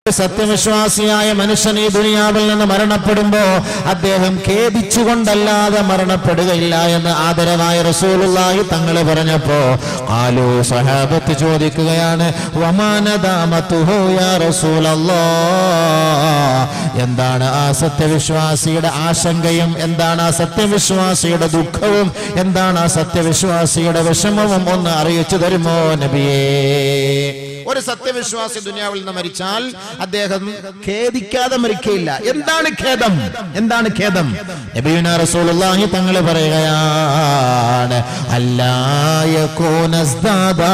സത്യവിശ്വാസിയായ മനുഷ്യൻ ഈ ദുനിയാവിൽ നിന്ന് മരണപ്പെടുമ്പോ അദ്ദേഹം ഖേദിച്ചുകൊണ്ടല്ലാതെ മരണപ്പെടുകയില്ല എന്ന് ആദരവായ റസൂലുള്ളാഹി തങ്ങൾ പറഞ്ഞപ്പോ ആലു സഹാബത്ത് ചോദിക്കുകയാണ് വമാനദാമത്തുഹു യാ റസൂലല്ലാ എന്താണ് ആ സത്യവിശ്വാസിയുടെ ആശങ്കയും എന്താണ് ആ സത്യവിശ്വാസിയുടെ ദുഃഖവും എന്താണ് ആ സത്യവിശ്വാസിയുടെ വിഷമവും ഒന്ന് അറിയിച്ചു തരുമോ നബിയേ ഒരു സത്യവിശ്വാസി ദുനിയാവിൽ നിന്ന് മരിച്ചാൽ അദ്ദേഹം ഖേദിക്കാതെ മരിക്കയില്ല എന്താണ് ഖേദം എന്താണ് ഖേദം നബിയുന റസൂലുള്ളാഹി തങ്ങൾ പറയുകയാണ് അല്ലായകൂനസ്ദാദാ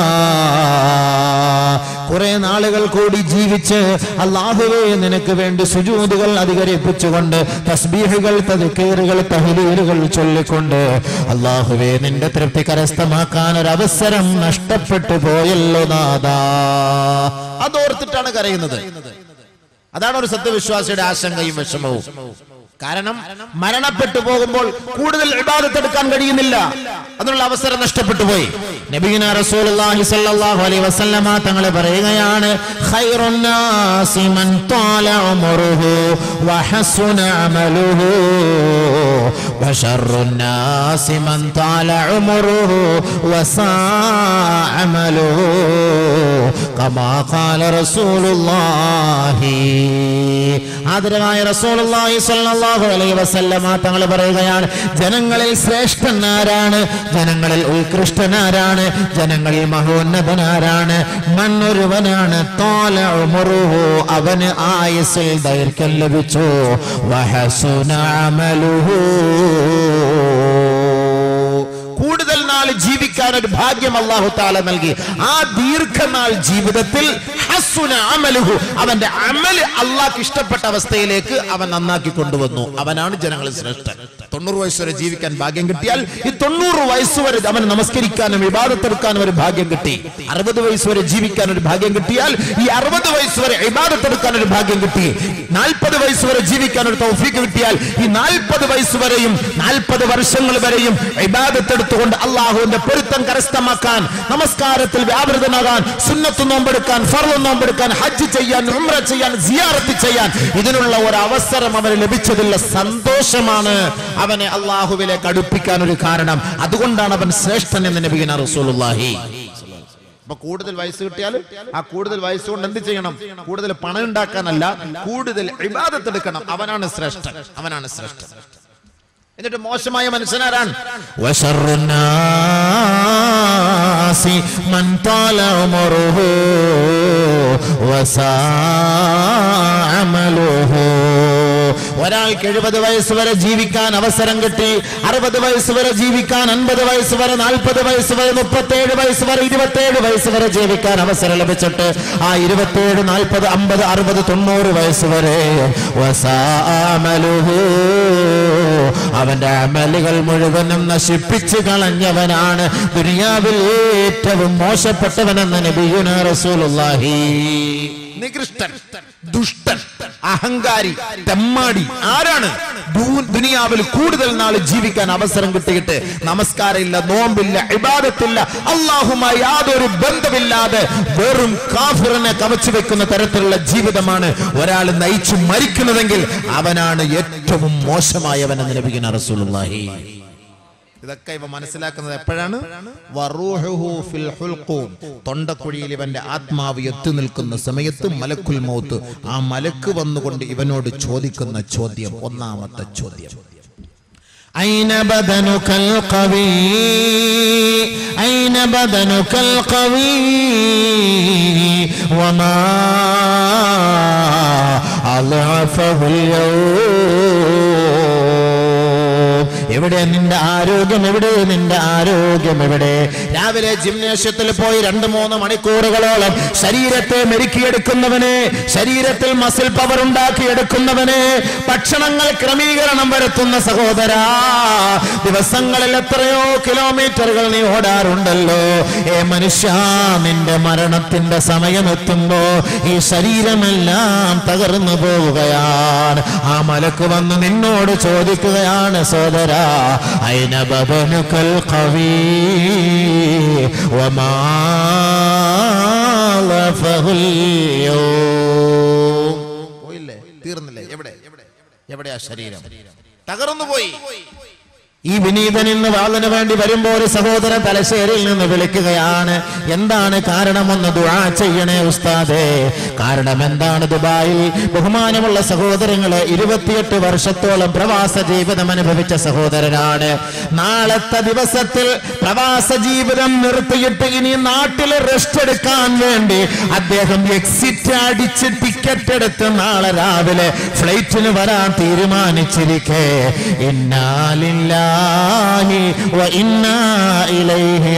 കുറെ നാളുകൾ കൂടി ജീവിച്ച് അള്ളാഹുവേ നിനക്ക് വേണ്ടി സുജൂദുകൾ അധികരിപ്പിച്ചുകൊണ്ട് തസ്ബീഹുകൾ തദ്കീറുകൾ തഹ്ലീലുകൾ ചൊല്ലിക്കൊണ്ട് അള്ളാഹുവേ നിന്റെ തൃപ്തി കരസ്ഥമാക്കാൻ ഒരു അവസരം നഷ്ടപ്പെട്ടു പോയല്ലോ നാദാ അതോർത്തിട്ടാണ് കരയുന്നത് അതാണ് ഒരു സത്യവിശ്വാസിയുടെ ആശങ്കയും വിഷമവും കാരണം മരണപ്പെട്ടു പോകുമ്പോൾ കൂടുതൽ ഇബാദത്തെടുക്കാൻ കഴിയുന്നില്ല അതിനുള്ള അവസരം നഷ്ടപ്പെട്ടു പോയി നബീന റസൂലുള്ളാഹി സ്വല്ലല്ലാഹു അലൈഹി വസല്ലമ തങ്ങളെ പറയുകയാണ് ഖൈറുൻ നാസി മൻ ത്വാല ഉമറുഹു വഹസുന അമലുഹു വശർറുൻ നാസി മൻ ത്വാല ഉമറുഹു വസാ അമലുഹു കമാ ഖാല റസൂലുള്ളാഹി ആദരവായ റസൂലുള്ളാഹി സ്വല്ലല്ലാഹു അലൈഹി വസല്ലമ തങ്ങൾ പറയുകയാണ് ജനങ്ങളിൽ ശ്രേഷ്ഠൻ ആരാണ് ജനങ്ങളിൽ ഉത്കൃഷ്ടനാരാണ് ജനങ്ങളിൽ മഹോന്നതനാരാണ് മണ്ണൊരുവനാണ് തോല ഉമറുഹു അവന് ആയുസ്സിൽ ദൈർഘ്യം ലഭിച്ചു വഹസുന അമലുഹു കൂടുതൽ നാൾ ജീവിക്കാൻ ഒരു ഭാഗ്യം അള്ളാഹു താല നൽകി ആ ദീർഘനാൾ ജീവിതത്തിൽ ഹസുന അമലുഹു അവന്റെ അമല് അള്ളാഹ്ക്ക് ഇഷ്ടപ്പെട്ട അവസ്ഥയിലേക്ക് അവൻ നന്നാക്കി കൊണ്ടുവന്നു അവനാണ് ജനങ്ങളിൽ ശ്രേഷ്ഠൻ തൊണ്ണൂറ് വയസ്സ് വരെ ജീവിക്കാൻ ഭാഗ്യം കിട്ടിയാൽ ഈ തൊണ്ണൂറ് വയസ്സ് വരെ അവൻ നമസ്കരിക്കാനും വിവാദത്തെടുക്കാനും ഒരു ഭാഗ്യം കിട്ടി അറുപത് വയസ്സ് വരെ ജീവിക്കാൻ ഒരു ഭാഗ്യം കിട്ടിയാൽ ഈ അറുപത് വയസ്സ് വരെ വിവാദത്തെടുക്കാൻ ഒരു ഭാഗ്യം കിട്ടി നാൽപ്പത് വയസ്സ് വരെ ജീവിക്കാൻ ഒരു തൗഫീക്ക് കിട്ടിയാൽ ഈ നാൽപ്പത് വയസ്സ് വരെയും നാൽപ്പത് വർഷങ്ങൾ വരെയും ഇബാദത്തെടുത്തുകൊണ്ട് അള്ളാഹുവിന്റെ പൊരുത്തം കരസ്ഥമാക്കാൻ നമസ്കാരത്തിൽ വ്യാപൃതനാകാൻ സുന്നത്ത് നോമ്പെടുക്കാൻ ഫർവ് നോമ്പെടുക്കാൻ ഹജ്ജ് ചെയ്യാൻ ഉംറ ചെയ്യാൻ സിയാറത്ത് ചെയ്യാൻ ഇതിനുള്ള ഒരു അവസരം അവന് ലഭിച്ചതിലുള്ള സന്തോഷമാണ് അവനെ അള്ളാഹുവിലേക്ക് അടുപ്പിക്കാൻ ഒരു കാരണം അതുകൊണ്ടാണ് അവൻ ശ്രേഷ്ഠൻ എന്ന് നബീന റസൂലുള്ളാഹി അപ്പൊ കൂടുതൽ വയസ്സ് കിട്ടിയാൽ ആ കൂടുതൽ വയസ്സ് കൊണ്ട് എന്ത് ചെയ്യണം കൂടുതൽ പണം ഉണ്ടാക്കാനല്ല കൂടുതൽ ഇബാദത്തെടുക്കണം അവനാണ് ശ്രേഷ്ഠൻ അവനാണ് ശ്രേഷ്ഠൻ എന്നിട്ട് മോശമായ മനുഷ്യനാരാണ് من طال عمره وساء عمله ഒരാൾക്ക് എഴുപത് വയസ്സ് വരെ ജീവിക്കാൻ അവസരം കിട്ടി അറുപത് വയസ്സ് വരെ ജീവിക്കാൻ അൻപത് വയസ്സ് വരെ നാൽപ്പത് വയസ്സ് വരെ മുപ്പത്തേഴ് വയസ്സ് വരെ ഇരുപത്തേഴ് വയസ്സ് വരെ ജീവിക്കാൻ അവസരം ലഭിച്ചിട്ട് ആ ഇരുപത്തേഴ് നാൽപ്പത് അമ്പത് അറുപത് തൊണ്ണൂറ് വയസ്സ് വരെ വസാഅമലുഹു. അവന്റെ അമലുകൾ മുഴുവനും നശിപ്പിച്ചു കളഞ്ഞവനാണ് ദുനിയാവിൽ ഏറ്റവും മോശപ്പെട്ടവനെന്ന് നബിയുന റസൂലുള്ളാഹി നികൃഷ്ടൻ ദുഷ്ടൻ അഹങ്കാരി തെമ്മാടി ആരാണ് ദൂ- ദുനിയാവിൽ കൂടുതൽ നാൾ ജീവിക്കാൻ അവസരം കിട്ടിയിട്ട് നമസ്കാരമില്ല നോമ്പില്ല ഇബാദത്തില്ല അള്ളാഹുമായി യാതൊരു ബന്ധമില്ലാതെ വെറും കാഫിറിനെ കവച്ചു വെക്കുന്ന തരത്തിലുള്ള ജീവിതമാണ് ഒരാൾ നയിച്ചു മരിക്കുന്നതെങ്കിൽ അവനാണ് ഏറ്റവും മോശമായവനെന്ന് ലഭിക്കുന്ന റസൂലുള്ളാഹി ഇതൊക്കെ ഇവ മനസ്സിലാക്കുന്നത് എപ്പോഴാണ് വറൂഹുഹു ഫിൽ ഹുൽഖൂം. തൊണ്ടക്കുഴിയിൽ ഇവന്റെ ആത്മാവ് എത്തി നിൽക്കുന്ന സമയത്ത് മലക്കുൽ മൗത്ത് ആ മലക്ക് വന്നുകൊണ്ട് ഇവനോട് ചോദിക്കുന്ന ചോദ്യം ഒന്നാമത്തെ ചോദ്യം أين بدنك القوي أين بدنك القوي وما أضعفه اليوم എവിടെ നിന്റെ ആരോഗ്യം എവിടെ നിന്റെ ആരോഗ്യം എവിടെ രാവിലെ ജിംനേഷ്യത്തിൽ പോയി രണ്ട് മൂന്ന് മണിക്കൂറുകളോളം ശരീരത്തെ മെരുക്കിയെടുക്കുന്നവനെ ശരീരത്തിൽ മസിൽ പവർ ഉണ്ടാക്കിയെടുക്കുന്നവനെ ഭക്ഷണങ്ങൾ ക്രമീകരണം വരുത്തുന്ന സഹോദരാ ദിവസങ്ങളിൽ എത്രയോ കിലോമീറ്ററുകൾ നീ ഓടാറുണ്ടല്ലോ ഏ മനുഷ്യ നിന്റെ മരണത്തിന്റെ സമയമെത്തുമ്പോ ഈ ശരീരമെല്ലാം തകർന്നു പോവുകയാണ് ആ മലക്ക് വന്ന് നിന്നോട് ചോദിക്കുകയാണ് സോദരാ അയിന ബബനുക്കൽ കവി വമാ ലഫഹുൽ യൗം. എവിടെയാ ശരീരം തകർന്നു പോയി ഈ വിനീതൻ ഇന്ന് വാളിന് വേണ്ടി വരുമ്പോൾ ഒരു സഹോദരൻ തലശ്ശേരിയിൽ നിന്ന് വിളിക്കുകയാണ് എന്താണ് കാരണമെന്ന് ദുആ ചെയ്യണേ ഉസ്താദേ കാരണം എന്താണ് ദുബായിൽ ബഹുമാനമുള്ള സഹോദരങ്ങളെ ഇരുപത്തിയെട്ട് വർഷത്തോളം പ്രവാസ ജീവിതം അനുഭവിച്ച സഹോദരനാണ് നാളത്തെ ദിവസത്തിൽ പ്രവാസ ജീവിതം നിർത്തിയിട്ട് ഇനി നാട്ടിൽ റെസ്റ്റ് എടുക്കാൻ വേണ്ടി അദ്ദേഹം എക്സിറ്റ് അടിച്ച് ടിക്കറ്റ് എടുത്ത് നാളെ രാവിലെ ഫ്ലൈറ്റിന് വരാൻ തീരുമാനിച്ചിരിക്കെ ഇന്നാലില്ലാഹി വ ഇന്നാ ഇലൈഹി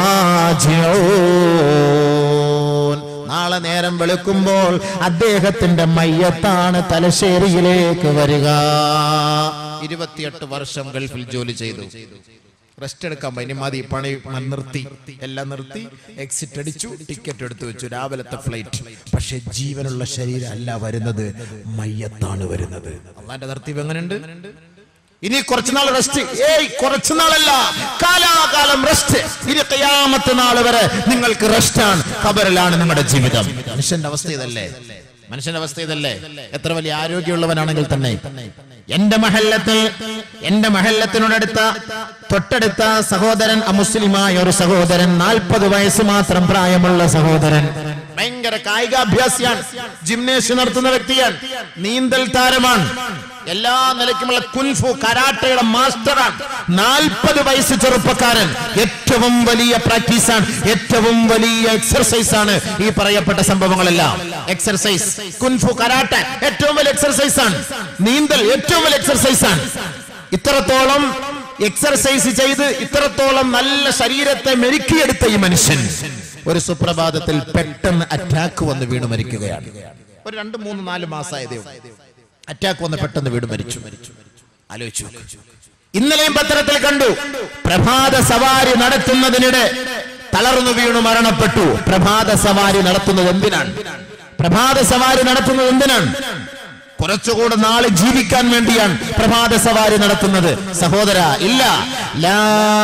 റാജിഊൻ നാളെ നേരം വെളുക്കുമ്പോൾ അദ്ദേഹത്തിന്റെ മയ്യത്താണ് തലശ്ശേരിയിലേക്ക് വരിക ഇരുപത്തിയെട്ട് വർഷം ഗൾഫിൽ ജോലി ചെയ്തു റെസ്റ്റ് എടുക്കാൻ പോയി. ഇനി മതി പണി മ- നിർത്തി എല്ലാം നിർത്തി എക്സിറ്റ് അടിച്ചു ടിക്കറ്റ് എടുത്തു വെച്ചു രാവിലത്തെ ഫ്ലൈറ്റ് പക്ഷെ ജീവനുള്ള ശരീരം അല്ല വരുന്നത് മയ്യത്താണ് വരുന്നത് അള്ളാന്റെ തർത്തീവ് എങ്ങനെയുണ്ട് ഇനി കുറച്ചുനാൾ റെസ്റ്റ് ഏയ് കുറച്ചുനാളല്ല കാലാകാലം റെസ്റ്റ് ഇനി കയാമത്ത് നാൾ വരെ നിങ്ങൾക്ക് റെസ്റ്റാണ് ഖബറിലാണ് നിങ്ങളുടെ ജീവിതം മനുഷ്യന്റെ അവസ്ഥ ഇതല്ലേ മനുഷ്യന്റെ അവസ്ഥ ഇതല്ലേ എത്ര വലിയ ആരോഗ്യമുള്ളവനാണെങ്കിൽ തന്നെ എന്റെ മഹല്ലത്തിൽ എന്റെ മഹല്ലത്തിനോടടുത്ത തൊട്ടടുത്ത സഹോദരൻ അമുസ്ലിമായ ഒരു സഹോദരൻ നാൽപ്പത് വയസ്സ് മാത്രം പ്രായമുള്ള സഹോദരൻ ഭയങ്കര കായികാഭ്യാസിയാണ് ജിംനേഷ്യം നടത്തുന്ന വ്യക്തിയാണ് നീന്തൽ താരമാണ് എല്ലാ നിലയ്ക്കുമുള്ള കുൻഫു കരാട്ടയുടെ മാസ്റ്ററാണ് നാൽപ്പത് വയസ്സ് ചെറുപ്പക്കാരൻ ഏറ്റവും വലിയ പ്രാക്ടീസാണ് ഏറ്റവും വലിയ എക്സർസൈസ് ആണ് ഈ പറയപ്പെട്ട സംഭവങ്ങളെല്ലാം എക്സർസൈസ് കുൻഫു കരാട്ട ഏറ്റവും വലിയ എക്സർസൈസ് ആണ് നീന്തൽ ഏറ്റവും വലിയ എക്സർസൈസ് ആണ് ഇത്രത്തോളം എക്സർസൈസ് ചെയ്ത് ഇത്രത്തോളം നല്ല ശരീരത്തെ മെരുക്കിയെടുത്ത ഈ മനുഷ്യൻ ഒരു സുപ്രഭാതത്തിൽ പെട്ടെന്ന് അറ്റാക്ക് വന്ന് വീണ് മരിക്കുകയാണ് ഒരു രണ്ട് മൂന്ന് നാല് മാസമായതേ അറ്റാക്ക് വന്ന് പെട്ടെന്ന് വീട് മരിച്ചു ആലോചിച്ചു നോക്ക്. ഇന്നലെയും പത്രത്തിൽ കണ്ടു പ്രഭാത സവാരി നടത്തുന്നതിനിടെ തളർന്നു വീണു മരണപ്പെട്ടു പ്രഭാത സവാരി നടത്തുന്നത് എന്തിനാണ് പ്രഭാത സവാരി നടത്തുന്നത് എന്തിനാണ് കുറച്ചുകൂടെ നാളെ ജീവിക്കാൻ വേണ്ടിയാണ് പ്രഭാത സവാരി നടത്തുന്നത് സഹോദര ഇല്ല ലാ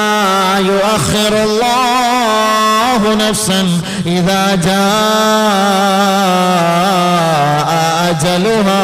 യുഅഖിറുല്ലാഹു നഫ്സൻ ഇദാ ജാ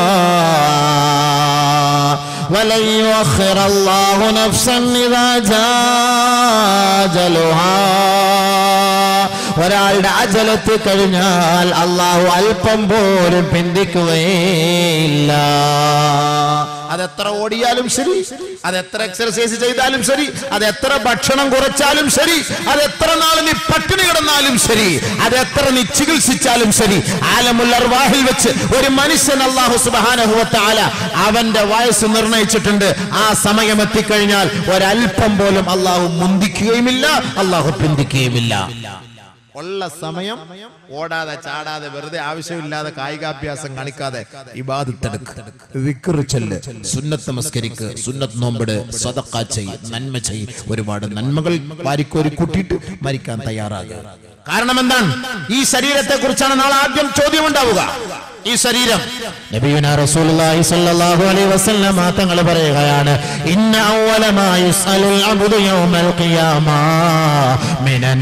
أجلها ولن يؤخر الله نفسا إذا جاء أجلها ഒരാളുടെ അജലത്ത് കഴിഞ്ഞാൽ അള്ളാഹു അല്പം പോലും പിന്തിക്കുകയില്ല അത് എത്ര ഓടിയാലും ശരി അത് എത്ര എക്സർസൈസ് ചെയ്താലും ശരി അത് എത്ര ഭക്ഷണം കുറച്ചാലും ശരി അത് എത്ര നാൾ നീ പട്ടിണി കിടന്നാലും ശരി അത് എത്ര നീ ചികിത്സിച്ചാലും ശരി ആലമുൽ അർവാഹിൽ വെച്ച് ഒരു മനുഷ്യൻ അള്ളാഹു സുബാനഹുവത്താല അവന്റെ വയസ്സ് നിർണയിച്ചിട്ടുണ്ട് ആ സമയം എത്തിക്കഴിഞ്ഞാൽ ഒരല്പം പോലും അള്ളാഹു മുന്തിക്കുകയുമില്ല അള്ളാഹു പിന്തിക്കുകയുമില്ല ഉള്ള സമയം ഓടാതെ ചാടാതെ വെറുതെ ആവശ്യമില്ലാതെ കായികാഭ്യാസം കാണിക്കാതെ ഇബാദത്തെടുക്ക് ചെല്ല് സുന്നത്ത് നമസ്കരിക്ക് സുന്നത്ത് നോമ്പിട് സദക്ക ചെയ് നന്മ ചെയ് ഒരുപാട് നന്മകൾ വാരിക്കോരി കൂട്ടിയിട്ട് മരിക്കാൻ തയ്യാറാകുക കാരണം എന്താണ് ഈ ശരീരത്തെ കുറിച്ചാണ് നാളെ ആദ്യം ചോദ്യം ഉണ്ടാവുക ഈ ശരീരം നബിയുന റസൂലുള്ളാഹി സ്വല്ലല്ലാഹു അലൈഹി വസല്ലമ തങ്ങൾ പറയുകയാണ് ഇന്ന അവല മാ യുസ്അലുൽ അബ്ദു യൗമൽ ഖിയാമ മിനൻ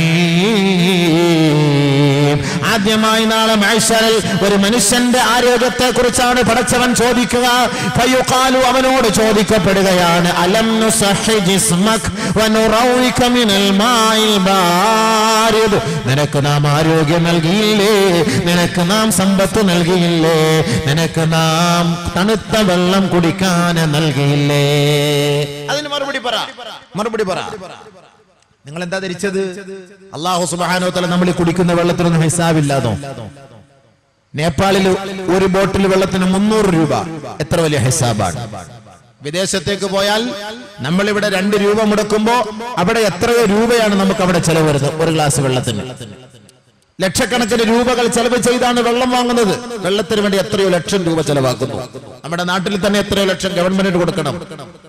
നഈം ആദ്യമായി നാളെ മഹ്ശറിൽ ഒരു മനുഷ്യന്റെ ആരോഗ്യത്തെ കുറിച്ചാണ് പടച്ചവൻ ചോദിക്കുക ഫയുഖാലു അവനോട് ചോദിക്കപ്പെടുകയാണ് അലം നുസഹി ജിസ്മക് വനുറൗക മിനൽ മാഇൽ ബാരിദ് നിനക്ക് നാം ആരോഗ്യം നൽകിയില്ലേ നിനക്ക് നാം സമ്പത്ത് നൽകിയില്ലേ നിനക്ക് നാം തണുത്ത വെള്ളം കുടിക്കാൻ നൽകിയില്ലേ അതിന് മറുപടി പറ മറുപടി പറ നിങ്ങൾ എന്താ ധരിച്ചത് അള്ളാഹു സുബാനോ തല നമ്മൾ ഈ കുടിക്കുന്ന വെള്ളത്തിനൊന്നും ഹിസാബില്ലാതോ നേപ്പാളിൽ ഒരു ബോട്ടിൽ വെള്ളത്തിന് മുന്നൂറ് രൂപ എത്ര വലിയ ഹിസാബാണ് വിദേശത്തേക്ക് പോയാൽ നമ്മൾ ഇവിടെ രണ്ട് രൂപ മുടക്കുമ്പോ അവിടെ എത്രയോ രൂപയാണ് നമുക്ക് അവിടെ ചെലവ് വരുന്നത് ഒരു ഗ്ലാസ് വെള്ളത്തിന് ലക്ഷക്കണക്കിന് രൂപകൾ ചെലവ് ചെയ്താണ് വെള്ളം വാങ്ങുന്നത് വെള്ളത്തിന് വേണ്ടി എത്രയോ ലക്ഷം രൂപ ചെലവാക്കുന്നു നമ്മുടെ നാട്ടിൽ തന്നെ എത്രയോ ലക്ഷം ഗവൺമെന്റിന് കൊടുക്കണം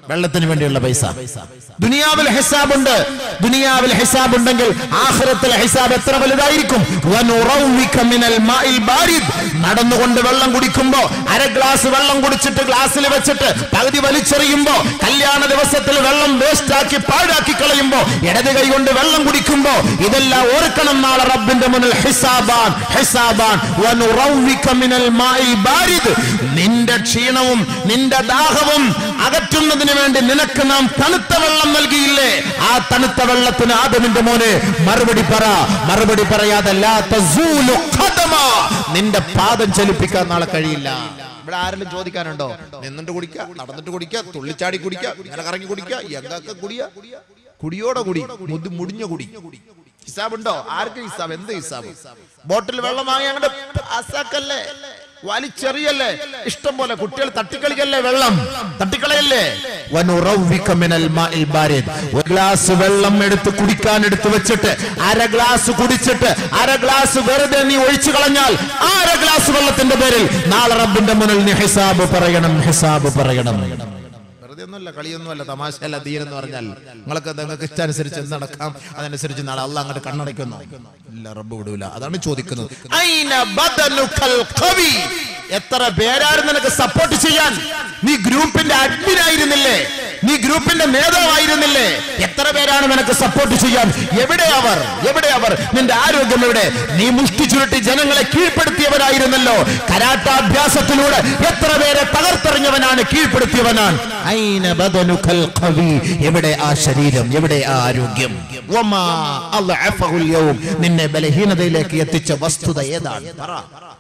വെള്ളത്തിന് വേണ്ടിയുള്ള പൈസ ദുനിയാവിൽ ഹിസാബുണ്ട് ദുനിയാവിൽ ഹിസാബ് ഉണ്ടെങ്കിൽ ആഖിറത്തിലെ ഹിസാബ് എത്ര വലുതായിരിക്കും വനുറവ്വിക മിനൽ മാഇൽ ബാരിദ്. നടന്നുകൊണ്ട് വെള്ളം കുടിക്കുമ്പോ അര ഗ്ലാസ് വെള്ളം കുടിച്ചിട്ട് ഗ്ലാസ്സിൽ വെച്ചിട്ട് പകുതി വലിച്ചെറിയുമ്പോ കല്യാണ ദിവസത്തിൽ വെള്ളം വേസ്റ്റ് ആക്കി പാഴാക്കി കളയുമ്പോ ഇടത് കൈ കൊണ്ട് വെള്ളം കുടിക്കുമ്പോ ഇതെല്ലാം ഓർക്കണം നാളെ റബ്ബിന്റെ മുന്നിൽ ഹിസാബാൻ ഹിസാബാൻ വനുറവ്വിക മിനൽ മാഇൽ ബാരിദ്. നിന്റെ ക്ഷീണവും നിന്റെ ദാഹവും അകറ്റുന്നതിന് വേണ്ടി നിനക്ക് നാം തണുത്ത വെള്ളം നൽകിയില്ലേ ആ തണുത്ത വെള്ളത്തിന് ആദമിന്റെ മോനെ മറുപടി പറ മറുപടി പറയാതെ ലാ തസൂലു ഖദമ. നിന്റെ പാദം ചലിപ്പിക്കാൻ നാളെ കഴിയില്ല ഇവിടെ ആരെങ്കിലും ചോദിക്കാനുണ്ടോ നിന്നിട്ട് കുടിക്കുക നടന്നിട്ട് കുടിക്കുക തുള്ളിച്ചാടി കുടിക്കുക ഇങ്ങനെ കറങ്ങി കുടിക്കുക എങ്കൊക്കെ കുടിയ കുടിയോടെ കുടി മുതി മുടിഞ്ഞ കുടി ഹിസാബ് ഉണ്ടോ ആർക്ക് ഹിസാബ് എന്ത് ഹിസാബ് ബോട്ടിൽ വെള്ളം വാങ്ങി അങ്ങോട്ട് അസാക്കല്ലേ വലിച്ചെറിയല്ലേ ഇഷ്ടം പോലെ കുട്ടികൾ തട്ടിക്കളിക്കല്ലേ വെള്ളം തട്ടിക്കളയല്ലേ വനുറവ്വിക മിനൽ മാഇൽ ബാരിദ്. ഒരു ഗ്ലാസ് വെള്ളം എടുത്ത് കുടിക്കാൻ എടുത്ത് വെച്ചിട്ട് അര ഗ്ലാസ് കുടിച്ചിട്ട് അര ഗ്ലാസ് വെറുതെ നീ ഒഴിച്ചു കളഞ്ഞാൽ ആ അര ഗ്ലാസ് വെള്ളത്തിന്റെ പേരിൽ നാളെ റബ്ബിന്റെ മുന്നിൽ നീ ഹിസാബ് പറയണം ഹിസാബ് പറയണം വെറുതെ ഒന്നുമല്ല കളിയൊന്നുമല്ല തമാശയല്ല തീരെന്ന് പറഞ്ഞാൽ നിങ്ങൾക്ക് നിങ്ങൾക്ക് ഇഷ്ടമനുസരിച്ച് എന്ത് നടക്കാം അതനുസരിച്ച് നാളെ അല്ല അങ്ങോട്ട് കണ്ണടയ്ക്കുന്നു ഇല്ല റബ്ബ് വിടൂല അതാണ് ചോദിക്കുന്നത് ഐന ബദനുക്കൽ ഖവി. എത്ര പേരായിരുന്നു നിനക്ക് സപ്പോർട്ട് ചെയ്യാൻ നീ ഗ്രൂപ്പിന്റെ അഡ്മിൻ ആയിരുന്നില്ലേ നീ ഗ്രൂപ്പിന്റെ നേതാവായിരുന്നില്ലേ എത്ര പേരാണ് നിനക്ക് സപ്പോർട്ട് ചെയ്യാൻ എവിടെ അവർ എവിടെ അവർ നിന്റെ ആരോഗ്യം എവിടെ നീ മുഷ്ടി ചുരുട്ടി ജനങ്ങളെ കീഴ്പ്പെടുത്തിയവനായിരുന്നല്ലോ കരാട്ടാഭ്യാസത്തിലൂടെ എത്ര പേരെ തകർത്തെറിഞ്ഞവനാണ് കീഴ്പ്പെടുത്തിയവനാണ് ഐന ബദനുക്കൽ ഖവി. എവിടെ ആ ശരീരം എവിടെ ആ ആരോഗ്യം വമാ അദ്അഫഹുൽ യൗം. നിന്നെ ബലഹീനതയിലേക്ക് എത്തിച്ച വസ്തുത ഏതാണ് പറ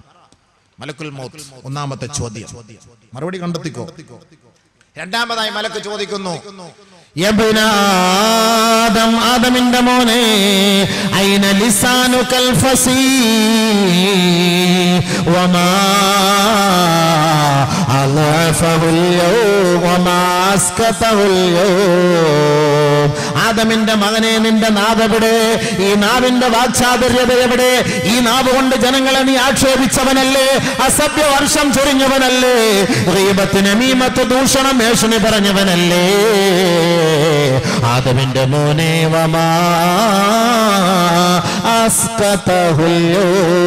മലക്കുൽ മൗത്ത് ഒന്നാമത്തെ ചോദ്യം മറുപടി കണ്ടെത്തിക്കോ രണ്ടാമതായി മലക്ക് ചോദിക്കുന്നു യബ്ന ആദം ആദമിന്റെ മോനെ ഐന ലിസാനുകൽ ഫസീ വമാ അളഫഹുൽ യൗം വമാ അസ്കതഹുൽ യൗം ആദമിന്റെ മകനെ നിന്റെ നാവെവിടെ ഈ നാവിന്റെ വാക്ചാതുര്യത എവിടെ ഈ നാവ് കൊണ്ട് ജനങ്ങളെ നീ ആക്ഷേപിച്ചവനല്ലേ അസഭ്യ വർഷം ചൊരിഞ്ഞവനല്ലേ റീബത്തിന് മീമത്ത് ദൂഷണം മേഷണി പറഞ്ഞവനല്ലേ ആദമിന്റെ മോനെ വമാ അസ്കതഹുല്ലോ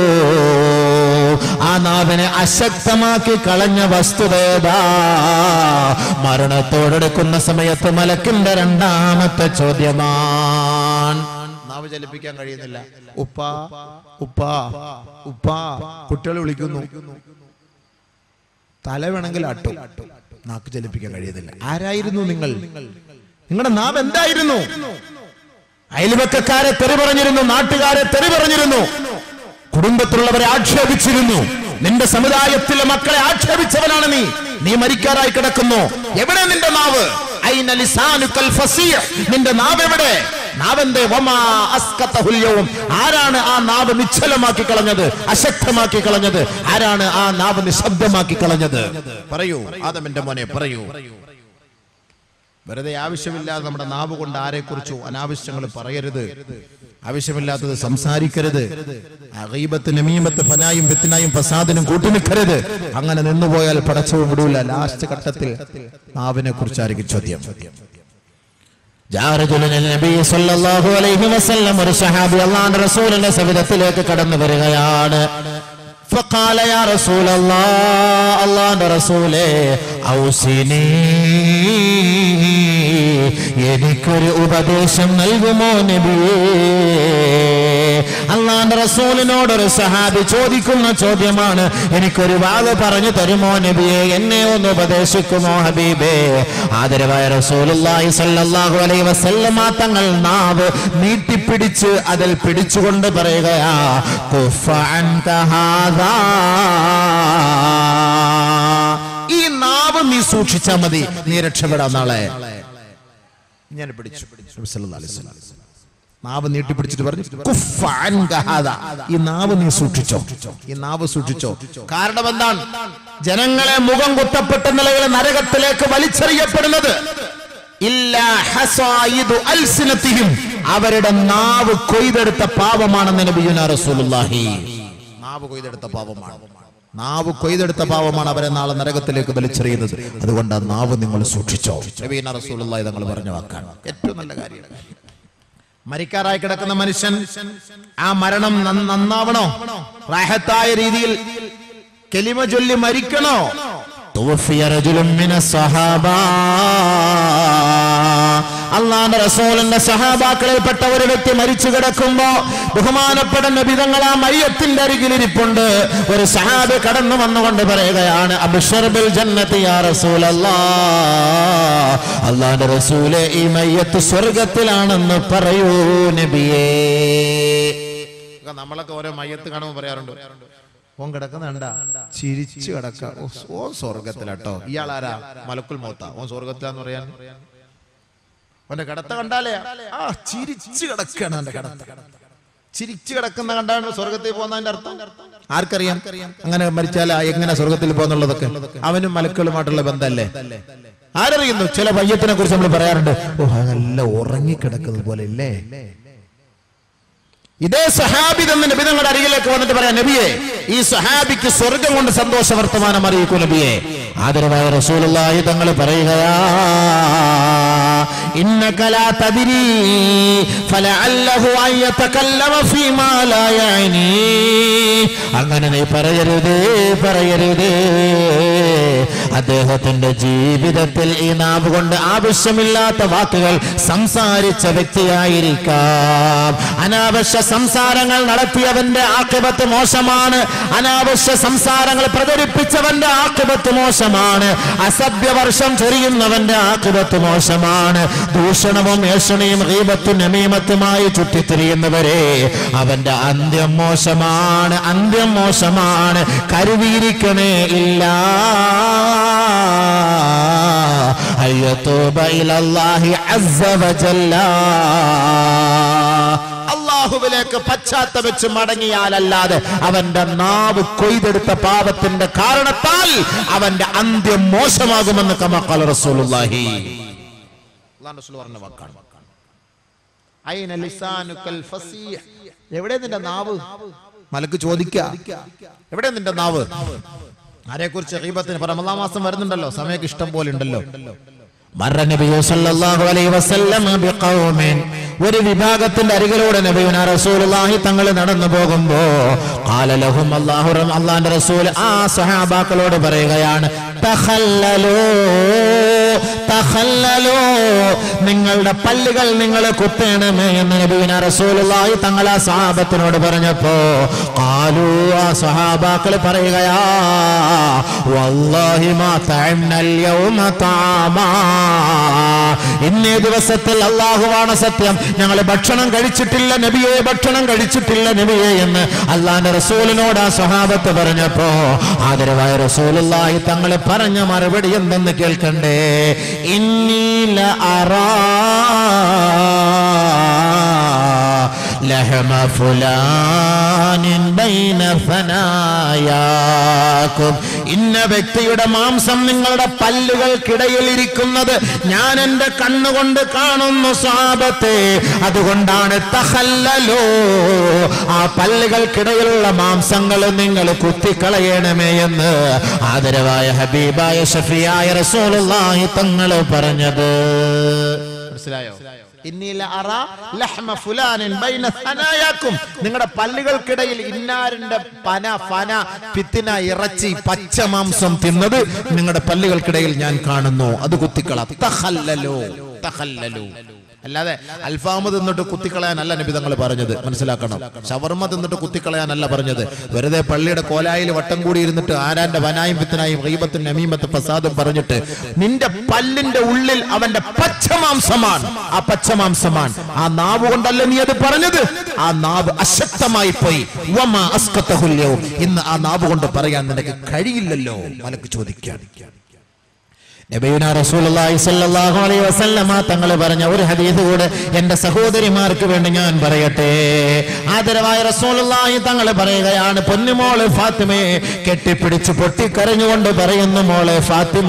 ആ നാവിനെ അശക്തമാക്കി കളഞ്ഞ വസ്തുതേതാ മരണത്തോടെടുക്കുന്ന സമയത്ത് മലക്കിന്റെ രണ്ടാമത്തെ ചോദ്യമാണ് നാവ് ചലിപ്പിക്കാൻ കഴിയുന്നില്ല ഉപ്പ ഉപ്പ ഉപ്പ കുട്ടികൾ വിളിക്കുന്നു തല വേണമെങ്കിൽ അട്ടും നാക്ക് ചലിപ്പിക്കാൻ കഴിയുന്നില്ല ആരായിരുന്നു നിങ്ങൾ നിങ്ങളുടെ നാവ് എന്തായിരുന്നു അയൽവക്കക്കാരെ തെറി പറഞ്ഞിരുന്നു നാട്ടുകാരെ തെറി പറഞ്ഞിരുന്നു കുടുംബത്തിലുള്ളവരെ ആക്ഷേപിച്ചിരുന്നു നിന്റെ സമുദായത്തിലെ മക്കളെ ആക്ഷേപിച്ചവനാണ് നീ നീ മരിക്കാറായി കിടക്കുന്നു എവിടെ നിന്റെ നാവ് ഐന ലിസാനുക്കൽ ഫസീഹ്. നിന്റെ നാവ് എവിടെ നാവെന്തേ വമാ അസ്കതഹുൽ യൗം. ആരാണ് ആ നാവ് നിശ്ചലമാക്കി കളഞ്ഞത് അശക്തമാക്കി കളഞ്ഞത് ആരാണ് ആ നാവ് നിശബ്ദമാക്കി കളഞ്ഞത് പറയൂ ആദമിന്റെ മോനെ പറയൂ വെറുതെ ആവശ്യമില്ലാതെ നമ്മുടെ നാവ് കൊണ്ട് ആരെക്കുറിച്ചോ അനാവശ്യങ്ങൾ പറയരുത് ആവശ്യമില്ലാത്തത് സംസാരിക്കരുത് അഗീബത്ത് നമീമത്ത് ഫനായും ഫിത്നായും ഫസാദിനും കൂട്ടുനിൽക്കരുത് അങ്ങനെ നിന്നുപോയാൽ പടച്ചവും വിടൂല ലാസ്റ്റ് ഘട്ടത്തിൽ നാവിനെ കുറിച്ച് ആയിരിക്കും ചോദ്യം ജാറജുലുൽ നബി സല്ലല്ലാഹു അലൈഹി വസല്ലം ഒരു സഹാബി അള്ളാഹുവിന്റെ റസൂലിന്റെ സവിധത്തിലേക്ക് കടന്നു വരികയാണ് فقال يا رسول الله അള്ളാഹുവിന്റെ റസൂലേ ഔസിനി എനിക്കൊരു ഉപദേശം നൽകുമോ നബിയേ അള്ളാന്റെ റസൂലിനോട് ഒരു സഹാബി ചോദിക്കുന്ന ചോദ്യമാണ് എനിക്കൊരു വാത് പറഞ്ഞു തരുമോ നബിയെ എന്നെ ഒന്ന് ഉപദേശിക്കുമോ ഹബീബേ ആദരവായ റസൂലുള്ളാഹി സ്വല്ലല്ലാഹു അലൈഹി വസല്ലമ തങ്ങൾ നാവ് നീട്ടിപ്പിടിച്ച് അതിൽ പിടിച്ചുകൊണ്ട് പറയുകയാ കുഫ അൻക ഹാദാ. ഈ നാവ് നീ സൂക്ഷിച്ചാ മതി നീ രക്ഷപ്പെടാം നാളെ ഞാൻ പിടിച്ചു നബി സല്ലല്ലാഹു അലൈഹി വസല്ലം. നാവ് നീട്ടിപ്പിടിച്ചിട്ട് പറഞ്ഞു "കുഫ്ഫ അൻക ഹാദാ." ഈ നാവ് നീ സൂക്ഷിച്ചോ ഈ നാവ് സൂക്ഷിച്ചോ കാരണം എന്താണ് ജനങ്ങളെ മുഖം കുത്തപ്പെട്ട നിലയിൽ നരകത്തിലേക്ക് വലിച്ചെറിയപ്പെടുന്നത് ഇല്ലാ ഹസായിദു അൽസിനത്തിഹിം. അവരുടെ നാവ് കൊയ്തെടുത്ത പാപമാണെന്ന് നബിയുന റസൂലുള്ളാഹി നാവ് കൊയ്തെടുത്ത പാപമാണ് നാവ് കൊയ്തെടുത്ത പാവമാണ് അവരെ നാളെ നരകത്തിലേക്ക് വലിച്ചെറിയുന്നത് അതുകൊണ്ട് ആ നാവ് നിങ്ങൾ സൂക്ഷിച്ചോ നബീന റസൂലുള്ളാഹി തങ്ങൾ പറഞ്ഞ വാക്കാണ് ഏറ്റവും നല്ല കാര്യം മരിക്കാറായി കിടക്കുന്ന മനുഷ്യൻ ആ മരണം നന്ന- നന്നാവണോ റാഹത്തായ രീതിയിൽ കെലിമ ചൊല്ലി മരിക്കണോ توفي رجل من الصحابة അള്ളാന്റെ റസൂലിന്റെ സഹാബാക്കളിൽപ്പെട്ട ഒരു വ്യക്തി മരിച്ചു കിടക്കുമ്പോ ബഹുമാനപ്പെട്ട നബിതങ്ങൾ ആ മയ്യത്തിന്റെ അരികിലിരിപ്പുണ്ട് ഒരു സഹാബ് കടന്നു വന്നുകൊണ്ട് പറയുകയാണ് അബ്ഷർബിൽ ജന്നത്തി യാ റസൂലല്ലാ അള്ളാന്റെ റസൂലെ ഈ മയ്യത്ത് സ്വർഗത്തിലാണെന്ന് പറയൂ നബിയേ നമ്മളൊക്കെ ഓരോ മയ്യത്ത് കാണുമ്പോൾ പറയാറുണ്ട് ഓൻ കിടക്കുന്നുണ്ട ചിരിച്ചു കിടക്ക ഓ, ഓ സ്വർഗത്തിലാട്ടോ ഇയാളാരാ മലക്കുൽ മോത്ത ഓൻ സ്വർഗത്തിലാന്ന് പറയാൻ ഓന്റെ കിടത്ത കണ്ടാലേ ആ ചിരിച്ചു കിടക്കാണ് എന്റെ കിടത്ത ചിരിച്ചു കിടക്കുന്ന കണ്ടാണ് സ്വർഗത്തിൽ പോകുന്നതിന്റെ അർത്ഥം ആർക്കറിയാം അങ്ങനെ മരിച്ചാൽ എങ്ങനെ സ്വർഗത്തിൽ പോകുന്നുള്ളതൊക്കെ അവനും മലക്കുകളുമായിട്ടുള്ള ബന്ധമല്ലേ ആരറിയുന്നു ചില പയ്യത്തിനെ കുറിച്ച് നമ്മൾ പറയാറുണ്ട് ഓ നല്ല ഉറങ്ങിക്കിടക്കുന്നത് പോലെ ഇല്ലേ ഇതേ സഹാബി തന്നെ നബി നിങ്ങളുടെ അരികിലേക്ക് വന്നിട്ട് പറയാം നബിയെ ഈ സഹാബിക്ക് സ്വർഗം കൊണ്ട് സന്തോഷ വർത്തമാനം അറിയിക്കൂ നബിയെ ആദരവായ റസൂലുള്ളാഹി തങ്ങൾ പറയുകയാ ഇന്നക ലാ തദ്രി ഫലഅല്ലഹു അൻ യതകല്ലമ ഫീമാ ലാ യഅനി അങ്ങനെ നീ പറയരുത് പറയരുത് അദ്ദേഹത്തിന്റെ ജീവിതത്തിൽ ഈ നാവ് കൊണ്ട് ആവശ്യമില്ലാത്ത വാക്കുകൾ സംസാരിച്ച വ്യക്തിയായിരിക്കാം അനാവശ്യ സംസാരങ്ങൾ നടത്തിയവന്റെ ആക്കിബത്ത് മോശമാണ് അനാവശ്യ സംസാരങ്ങൾ പ്രചരിപ്പിച്ചവന്റെ ആക്കിബത്ത് മോശമാണ് അസഭ്യവർഷം ചൊരിയുന്നവന്റെ ആക്കിബത്ത് മോശമാണ് ദൂഷണവും ഏഷണിയും ഗീബത്തും നമീമത്തുമായി ചുറ്റിത്തിരിയുന്നവരെ അവന്റെ അന്ത്യം മോശമാണ് അന്ത്യം മോശമാണ് കരുതിയിരിക്കണേ ഇല്ല അയ്യത്തൂബ ഇലല്ലാഹി അസ്സ വജല്ല അള്ളാഹുവിലേക്ക് പശ്ചാത്തപിച്ച് മടങ്ങിയാലല്ലാതെ അവന്റെ നാവ് കൊയ്തെടുത്ത പാപത്തിന്റെ കാരണത്താൽ അവന്റെ അന്ത്യം മോശമാകുമെന്ന് കമക്കാൽ റസൂലുള്ളാഹി അള്ളാഹ് റസൂൽ പറഞ്ഞ വാക്കാണ് അയിന ലിസാനുക്കൽ ഫസീഹ്. എവിടെ നിന്റെ നാവ് മലക്ക് ചോദിക്ക എവിടെ നിന്റെ നാവ് ആരെ കുറിച്ച് ഹീബത്തിന് റമദാൻ മാസം വരുന്നുണ്ടല്ലോ സമയമൊക്കെ ഇഷ്ടം പോലെ ഉണ്ടല്ലോ മറ നബിയു സല്ലല്ലാഹു അലൈഹി വസല്ലം ബിഖൗമിൻ ഒരു വിഭാഗത്തിന്റെ അരികിലൂടെ നബിയുന റസൂലുള്ളാഹി തങ്ങൾ നടന്നു പോകുമ്പോ ഖാല ലഹും അല്ലാഹു റം- അല്ലാഹുവിന്റെ റസൂൽ ആ സഹാബാക്കളോട് പറയുകയാണ് തഖല്ലലൂ തഖല്ലലൂ നിങ്ങളുടെ പല്ലുകൾ നിങ്ങൾ കുത്തേണമേ എന്ന് നബിയുന റസൂലുള്ളാഹി തങ്ങൾ ആ സഹാബത്തിനോട് പറഞ്ഞപ്പോ ഖാലൂ ആ സഹാബാക്കൾ പറയുകയാ വല്ലാഹി മാ തഅന്നൽ യൗമ തആമാ ഇന്നേ ദിവസത്തിൽ അള്ളാഹുവാണ് സത്യം ഞങ്ങൾ ഭക്ഷണം കഴിച്ചിട്ടില്ല നബിയെ ഭക്ഷണം കഴിച്ചിട്ടില്ല നബിയെ എന്ന് അള്ളാന്റെ റസൂലിനോട് ആ സ്വഹാബത്ത് പറഞ്ഞപ്പോ ആദരവായ റസൂലുള്ളാഹി തങ്ങൾ പറഞ്ഞ മറുപടി എന്തെന്ന് കേൾക്കണ്ടേ ഇന്നീല അറാ ലഹമ ഫുലാനിൻ ബൈന ഫനായാക്കും ഇന്ന വ്യക്തിയുടെ മാംസം നിങ്ങളുടെ പല്ലുകൾക്കിടയിൽ ഇരിക്കുന്നത് ഞാൻ എന്റെ കണ്ണുകൊണ്ട് കാണുന്നു സാപത്തെ അതുകൊണ്ടാണ് തഹല്ലലോ ആ പല്ലുകൾക്കിടയിലുള്ള മാംസങ്ങൾ നിങ്ങൾ കുത്തിക്കളയണമേ എന്ന് ആദരവായ ഹബീബായ ഷഫിയായ റസൂലുള്ളാഹി തങ്ങൾ പറഞ്ഞത് മനസ്സിലായോ ഇന്നീല അറ ലഹ്മ ഫുലാനിൻ ബൈന സനായാക്കും നിങ്ങളുടെ പല്ലുകൾക്കിടയിൽ ഇന്നാരിന്റെ പന ഫന പിത്തിന ഇറച്ചി പച്ച മാംസം തിന്നത് നിങ്ങളുടെ പല്ലുകൾക്കിടയിൽ ഞാൻ കാണുന്നു അത് കുത്തിക്കള തഹല്ലലോ തഹല്ലലോ അല്ലാതെ അൽഫാമ് തിന്നിട്ട് കുത്തിക്കളയാനല്ല നബി തങ്ങൾ പറഞ്ഞത് മനസ്സിലാക്കണം ഷവർമ തിന്നിട്ട് കുത്തിക്കളയാനല്ല പറഞ്ഞത് വെറുതെ പള്ളിയുടെ കോലായിൽ വട്ടം കൂടി ഇരുന്നിട്ട് ആരാന്റെ വനായും പിത്തനായും റീബത്തും നമീമത്ത് ഫസാദും പറഞ്ഞിട്ട് നിന്റെ പല്ലിന്റെ ഉള്ളിൽ അവന്റെ പച്ചമാംസമാണ് ആ പച്ചമാംസമാണ് ആ നാവ് കൊണ്ടല്ല നീ അത് പറഞ്ഞത് ആ നാവ് അശക്തമായി പോയി വമാ അസ്കത്തഹുല്യവും ഇന്ന് ആ നാവ് കൊണ്ട് പറയാൻ നിനക്ക് കഴിയില്ലല്ലോ മലക്ക് ചോദിക്കാൻ നബിയുന റസൂലുള്ളാഹി സ്വല്ലല്ലാഹു അലൈഹി വസല്ലമ തങ്ങൾ പറഞ്ഞ ഒരു ഹദീസ് കൂടെ എൻ്റെ സഹോദരിമാർക്ക് വേണ്ടി ഞാൻ പറയട്ടെ ആദരവായ റസൂലുള്ളാഹി തങ്ങൾ പറയുകയാണ് പൊന്നുമോള് ഫാത്തിമയെ കെട്ടിപ്പിടിച്ച് പൊട്ടിക്കരഞ്ഞുകൊണ്ട് പറയുന്നു മോളെ ഫാത്തിമ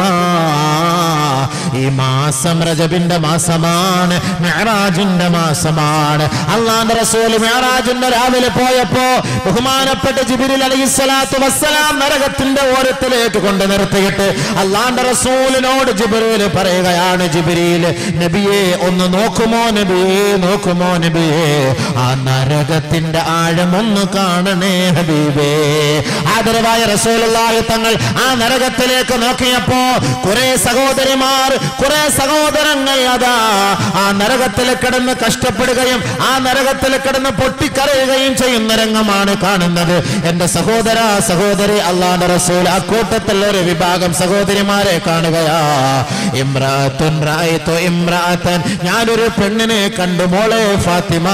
ഈ മാസം റജബിന്റെ മാസമാണ് മെഹറാജിന്റെ മാസമാണ് അള്ളാന്റെ റസൂൽ മെഹറാജിന്റെ രാവിലെ പോയപ്പോ ബഹുമാനപ്പെട്ട ജിബിരിൽ അലൈഹി സ്വലാത്തു വസ്സലാം നരകത്തിന്റെ ഓരത്തിലേക്ക് കൊണ്ട് നിർത്തിയിട്ട് അള്ളാന്റെ റസൂലിനോട് ജിബിരിൽ പറയുകയാണ് ജിബിരിയിൽ നബിയെ ഒന്ന് നോക്കുമോ നബിയെ നോക്കുമോ നബിയെ ആ നരകത്തിന്റെ ആഴം ഒന്ന് കാണണേ ഹബീബേ ആദരവായ റസൂലുള്ളാഹി തങ്ങൾ ആ നരകത്തിലേക്ക് നോക്കിയപ്പോ കുറെ സഹോദരിമാർ കുറെ സഹോദരങ്ങൾ അതാ ആ നരകത്തിൽ കിടന്ന് കഷ്ടപ്പെടുകയും ആ നരകത്തിൽ കിടന്ന് പൊട്ടിക്കരയുകയും ചെയ്യുന്ന രംഗമാണ് കാണുന്നത് എന്റെ സഹോദര സഹോദരി അള്ളാന്റെ റസൂൽ ആ കൂട്ടത്തിൽ ഒരു വിഭാഗം സഹോദരിമാരെ കാണുകയാ ഇമ്രാത്തുൻ റായിത്തു ഇമ്രാത്തൻ ഞാനൊരു പെണ്ണിനെ കണ്ടു മോളെ ഫാത്തിമ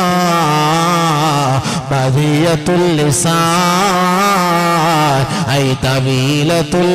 ബദിയത്തുൽ ലിസാൻ ഐ തവീലത്തുൽ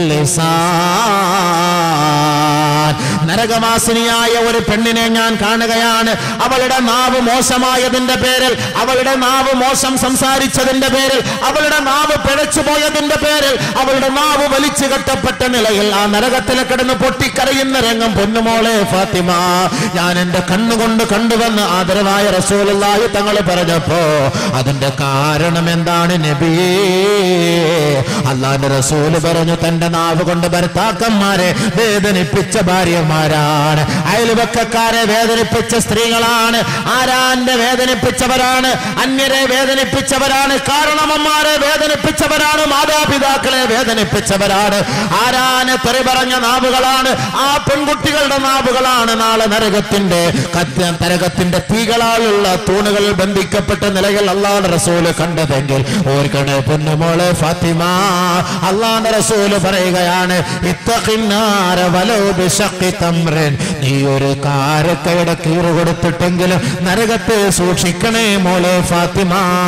ലിസാൻ നരകവാസിനിയായ ഒരു പെണ്ണിനെ ഞാൻ കാണുകയാണ് അവളുടെ നാവ് മോശമായതിന്റെ പേരിൽ അവളുടെ നാവ് മോശം സംസാരിച്ചതിന്റെ പേരിൽ അവളുടെ നാവ് പിഴച്ചു പോയതിന്റെ പേരിൽ അവളുടെ നാവ് വലിച്ചു കെട്ടപ്പെട്ട നിലയിൽ ആ നരകത്തിൽ കിടന്ന് പൊട്ടിക്കരയുന്ന രംഗം പൊന്നുമോളെ ഫാത്തിമ ഞാൻ എന്റെ കണ്ണുകൊണ്ട് കണ്ടുവന്ന് ആദരവായ റസൂലുള്ളാഹി തങ്ങൾ പറഞ്ഞപ്പോ അതിന്റെ കാരണം എന്താണ് നബിയേ അള്ളാന്റെ റസൂല് പറഞ്ഞു തന്റെ നാവ് കൊണ്ട് ഭർത്താക്കന്മാരെ വേദനിപ്പിച്ച ഭാര്യമാരാണ് അയൽവക്കക്കാരെ വേദനിപ്പിച്ച സ്ത്രീകളാണ് ആരാന്റെ വേദനിപ്പിച്ചവരാണ് അന്യരെ വേദനിപ്പിച്ചവരാണ് കാരണവന്മാരെ വേദനിപ്പിച്ചവരാണ് മാതാപിതാക്കളെ വേദനിപ്പിച്ചവരാണ് ആരാന് തെറി പറഞ്ഞ നാവുകളാണ് ആ പെൺകുട്ടികളുടെ നാവുകളാണ് നാളെ നരകത്തിന്റെ കത്ത് നരകത്തിന്റെ തീകളാലുള്ള തൂണുകൾ ബന്ധിക്കപ്പെട്ട നിലയിൽ അള്ളാഹ് റസൂല് കണ്ടതെങ്കിൽ ഓർക്കണേ പൊന്നുമോളെ ഫാത്തിമ അള്ളാഹ് റസൂല് പറയുകയാണ് ഇത്തഖിന്നാര വലോ ബിശഖി തംറിൻ നീ ഒരു കാരക്കയുടെ കീറ് കൊടുത്തിട്ടെങ്കിലും നരകത്തെ സൂക്ഷിക്കണേ മോളെ ഫാത്തിമ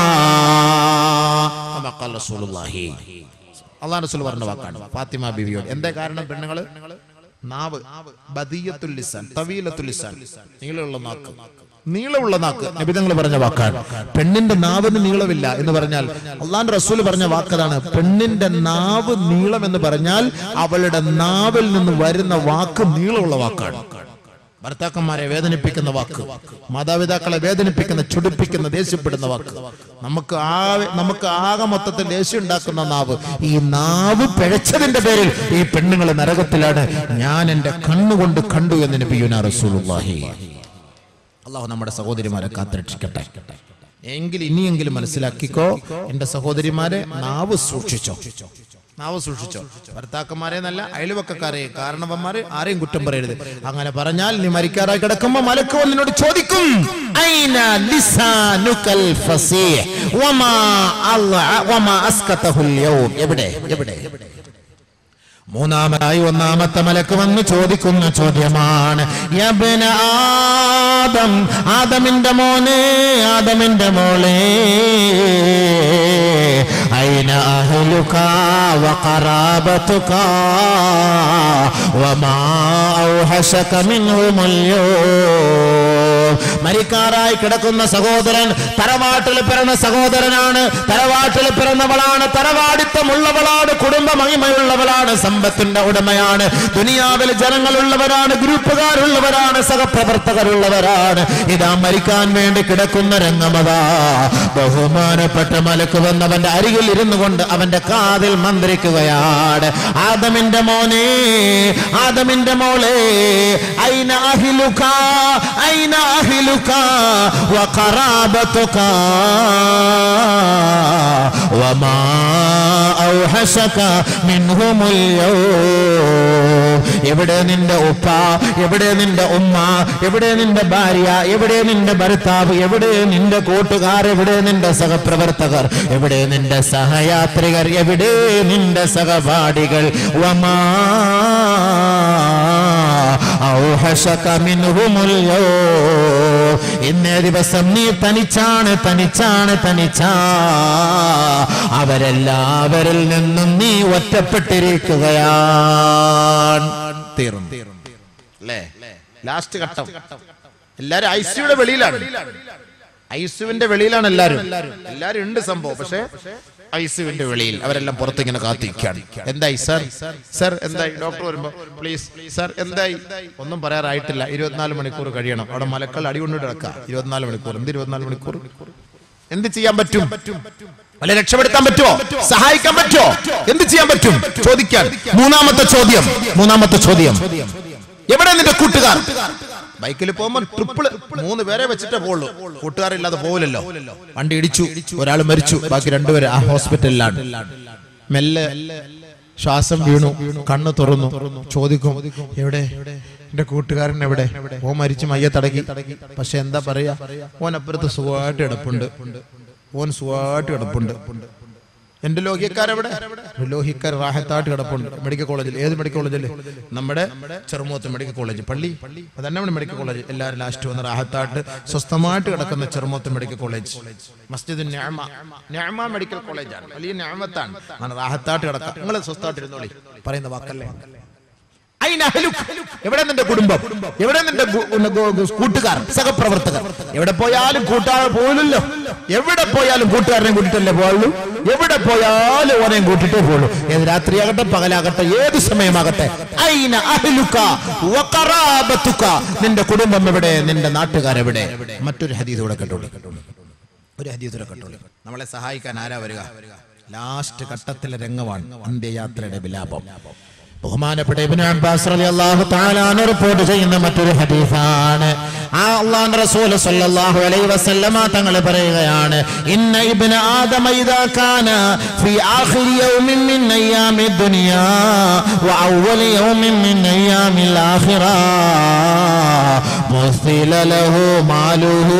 അള്ളാഹ് റസൂൽ പറഞ്ഞ വാക്കാണ് ഫാത്തിമ ബിവിയോട് എന്താ കാരണം പെണ്ണുങ്ങള് നാവ് ബദിയത്തുൽ ലിസാൻ തവീലത്തുൽ ലിസാൻ നീളമുള്ള നാക്ക് നീളമുള്ള നാക്ക് നബിതങ്ങൾ പറഞ്ഞ വാക്കാണ് പെണ്ണിന്റെ നാവിന് നീളമില്ല എന്ന് പറഞ്ഞാൽ അള്ളാന്റെ റസൂൽ പറഞ്ഞ വാക്കതാണ് പെണ്ണിന്റെ നാവ് നീളം എന്ന് പറഞ്ഞാൽ അവളുടെ നാവിൽ നിന്ന് വരുന്ന വാക്ക് നീളമുള്ള വാക്കാണ് ഭർത്താക്കന്മാരെ വേദനിപ്പിക്കുന്ന വാക്ക് മാതാപിതാക്കളെ വേദനിപ്പിക്കുന്ന ചുടിപ്പിക്കുന്ന ദേഷ്യപ്പെടുന്ന വാക്ക് നമുക്ക് ആ നമുക്ക് ആകെ മൊത്തത്തിൽ ദേഷ്യം ഉണ്ടാക്കുന്ന നാവ് ഈ നാവ് പിഴച്ചതിന്റെ പേരിൽ ഈ പെണ്ണുങ്ങൾ നരകത്തിലാണ് ഞാൻ എന്റെ കണ്ണുകൊണ്ട് കണ്ടു എന്ന് നബിയുന റസൂലുള്ളാഹി അള്ളാഹു നമ്മുടെ സഹോദരിമാരെ കാത്തുരക്ഷിക്കട്ടെ എങ്കിൽ ഇനിയെങ്കിലും മനസ്സിലാക്കിക്കോ എന്റെ സഹോദരിമാരെ നാവ് സൂക്ഷിച്ചോ നാവ് സൂക്ഷിച്ചോ ഭർത്താക്കന്മാരെ നല്ല അയൽവക്കക്കാരെ കാരണവന്മാരെ ആരെയും കുറ്റം പറയരുത് അങ്ങനെ പറഞ്ഞാൽ നീ മരിക്കാറായി കിടക്കുമ്പോ മലക്ക് വന്ന് നിന്നോട് ചോദിക്കും "ഐന ലിസാനുകൽ ഫസീഹ് വമാ അൽഅ വമാ അസ്കതഹുൽ യൗം?" എവിടെ എവിടെ മൂന്നാമതായി ഒന്നാമത്തെ മലക്ക് വന്ന് ചോദിക്കുന്ന ചോദ്യമാണ് യബ്ന ആദം ആദമിന്റെ മോനെ ആദമിന്റെ മോളെ അയിന അഹ്ലുക വഖറാബതുക വമാ ഔഹശക മിൻഹുമുൽ യൗം മരിക്കാറായി കിടക്കുന്ന സഹോദരൻ തറവാട്ടിൽ പിറന്ന സഹോദരനാണ് തറവാട്ടിൽ പിറന്നവളാണ് തറവാടിത്തമുള്ളവളാണ് കുടുംബ മഹിമയുള്ളവളാണ് സമ്പത്തിന്റെ ഉടമയാണ് ദുനിയാവിൽ ജനങ്ങളുള്ളവരാണ് ഗ്രൂപ്പുകാരുള്ളവരാണ് സഹപ്രവർത്തകരുള്ളവരാണ് ഇതാ മരിക്കാൻ വേണ്ടി കിടക്കുന്ന രംഗമതാ ബഹുമാനപ്പെട്ട മലക്ക് വന്നവന്റെ അരികിൽ ഇരുന്നു കൊണ്ട് അവന്റെ കാതിൽ മന്ത്രിക്കുകയാണ് ആദമിന്റെ മോനെ ആദമിന്റെ മോളെ ഐന അഹിലുക ഐന അഹിലുക വഖറാബതുക വമാ ഔഹശക മിൻഹുമുൽ യൗം എവിടെ നിന്റെ ഉപ്പ എവിടെ നിന്റെ ഉമ്മ എവിടെ നിന്റെ ഭാര്യ എവിടെ നിന്റെ ഭർത്താവ് എവിടെ നിന്റെ കൂട്ടുകാർ എവിടെ നിന്റെ സഹപ്രവർത്തകർ എവിടെ നിന്റെ സഹയാത്രികർ എവിടെ നിന്റെ സഹപാഠികൾ വമാ ഔഹശക മിൻഹുമുൽ യൗം ഇന്നേ ദിവസം നീ തനിച്ചാണ് തനിച്ചാണ് തനിച്ചാ അവരെല്ലാവരിൽ നിന്നും നീ ഒറ്റപ്പെട്ടിരിക്കുകയാണ് തീർന്നു ലാസ്റ്റ് ഘട്ടം എല്ലാരും ഐസിയുടെ വെളിയിലാണ് ഐസുവിന്റെ വെളിയിലാണ് എല്ലാരും എല്ലാരും ഉണ്ട് സംഭവം പക്ഷെ ഐസുവിന്റെ വെളിയിൽ അവരെല്ലാം പുറത്ത് ഇങ്ങനെ കാത്തിരിക്കുകയാണ് എന്തായി സർ സർ എന്തായി ഡോക്ടർ വരുമ്പോ പ്ലീസ് സർ എന്തായി ഒന്നും പറയാറായിട്ടില്ല ഇരുപത്തിനാല് മണിക്കൂർ കഴിയണം അവിടെ മലക്കൾ അടികൊണ്ടിട്ട് കിടക്കുക ഇരുപത്തിനാല് മണിക്കൂർ എന്ത് ഇരുപത്തിനാല് മണിക്കൂർ എന്ത് ചെയ്യാൻ പറ്റും വല്ല രക്ഷപ്പെടുത്താൻ പറ്റുമോ സഹായിക്കാൻ പറ്റുമോ എന്ത് ചെയ്യാൻ പറ്റും ചോദിക്കാൻ മൂന്നാമത്തെ ചോദ്യം മൂന്നാമത്തെ ചോദ്യം എവിടെ നിന്റെ കൂട്ടുകാർ ബൈക്കിൽ പോകുമ്പോൾ ട്രിപ്പിൾ മൂന്ന് പേരെ വെച്ചിട്ടേ പോകുള്ളൂ കൂട്ടുകാരില്ലാതെ പോകില്ലല്ലോ വണ്ടി ഇടിച്ചു ഒരാൾ മരിച്ചു ബാക്കി രണ്ടുപേര് ആ ഹോസ്പിറ്റലിലാണ് മെല്ലെ ശ്വാസം വീണു കണ്ണ് തുറന്നു ചോദിക്കും എവിടെ എന്റെ കൂട്ടുകാരൻ എവിടെ ഓ മരിച്ചു മയ്യ തടകി പക്ഷെ എന്താ പറയാ ഓൻ അപ്പുറത്ത് സുഖമായിട്ട് കിടപ്പുണ്ട് ഓൻ സുഖമായിട്ട് കിടപ്പുണ്ട് എന്റെ ലോഹിയക്കാരെവിടെ ലോഹിക്കാർ റാഹത്തായിട്ട് കിടപ്പുണ്ട് മെഡിക്കൽ കോളേജിൽ ഏത് മെഡിക്കൽ കോളേജിൽ നമ്മുടെ ചെറുമുഖത്ത് മെഡിക്കൽ കോളേജ് പള്ളി അതന്നെ നമ്മുടെ മെഡിക്കൽ കോളേജ് എല്ലാവരും ലാസ്റ്റ് വന്ന് റാഹത്തായിട്ട് സ്വസ്ഥമായിട്ട് കിടക്കുന്ന ചെറുമുഖത്ത് മെഡിക്കൽ കോളേജ് മസ്ജിദ് ഞാമ ഞാമ മെഡിക്കൽ കോളേജാണ് വലിയ ഞാമത്താണ് അങ്ങനെ റാഹത്തായിട്ട് കിടക്കാം നിങ്ങൾ സ്വസ്ഥമായിട്ട് ഇരുന്നോളി പറയുന്ന വാക്കല്ലേ അയിന അഹ്ലുക്. എവിടെ നിന്റെ കുടുംബം എവിടെ നിന്റെ ഗു- ഉന്ന ഗു- ഗു- കൂട്ടുകാർ സഹപ്രവർത്തകർ എവിടെ പോയാലും കൂട്ടുകാർ പോലല്ലോ എവിടെ പോയാലും കൂട്ടുകാരനെ കൂട്ടിട്ടല്ലേ പോകുള്ളൂ എവിടെ പോയാലും ഓനെയും കൂട്ടിട്ടേ പോകുള്ളൂ ഏത് രാത്രിയാകട്ടെ പകലാകട്ടെ ഏത് സമയമാകട്ടെ അയിന അഹ്ലുക വഖറാബതുക. നിന്റെ കുടുംബം എവിടെ നിന്റെ നാട്ടുകാരെവിടെ മറ്റൊരു ഹദീസ് കൂടെ കേട്ടോളൂ ഒരു ഹദീസ് കൂടെ കേട്ടോളൂ നമ്മളെ സഹായിക്കാൻ ആരാ വരിക ലാസ്റ്റ് ഘട്ടത്തിലെ രംഗമാണ് അന്ത്യയാത്രയുടെ വിലാപം ബഹുമാനപ്പെട്ട ഇബ്നു അബ്ബാസ് റളിയല്ലാഹു തആല അൻഹു റിപ്പോർട്ട് ചെയ്യുന്ന മറ്റൊരു ഹദീസാണ് ആ അല്ലാഹുവിന്റെ റസൂൽ സല്ലല്ലാഹു അലൈഹി വസല്ലമ തങ്ങൾ പറയുകയാണ് ഇന്ന ഇബ്ന ആദമ ഇദാ കാന ഫി ആഖിരി യൗമിൻ മിൻ അയ്യാമി ദുനിയാ വ അവ്വലി യൗമിൻ മിൻ അയ്യാമിൽ ആഖിറ മുസ്തില ലഹു മാലുഹു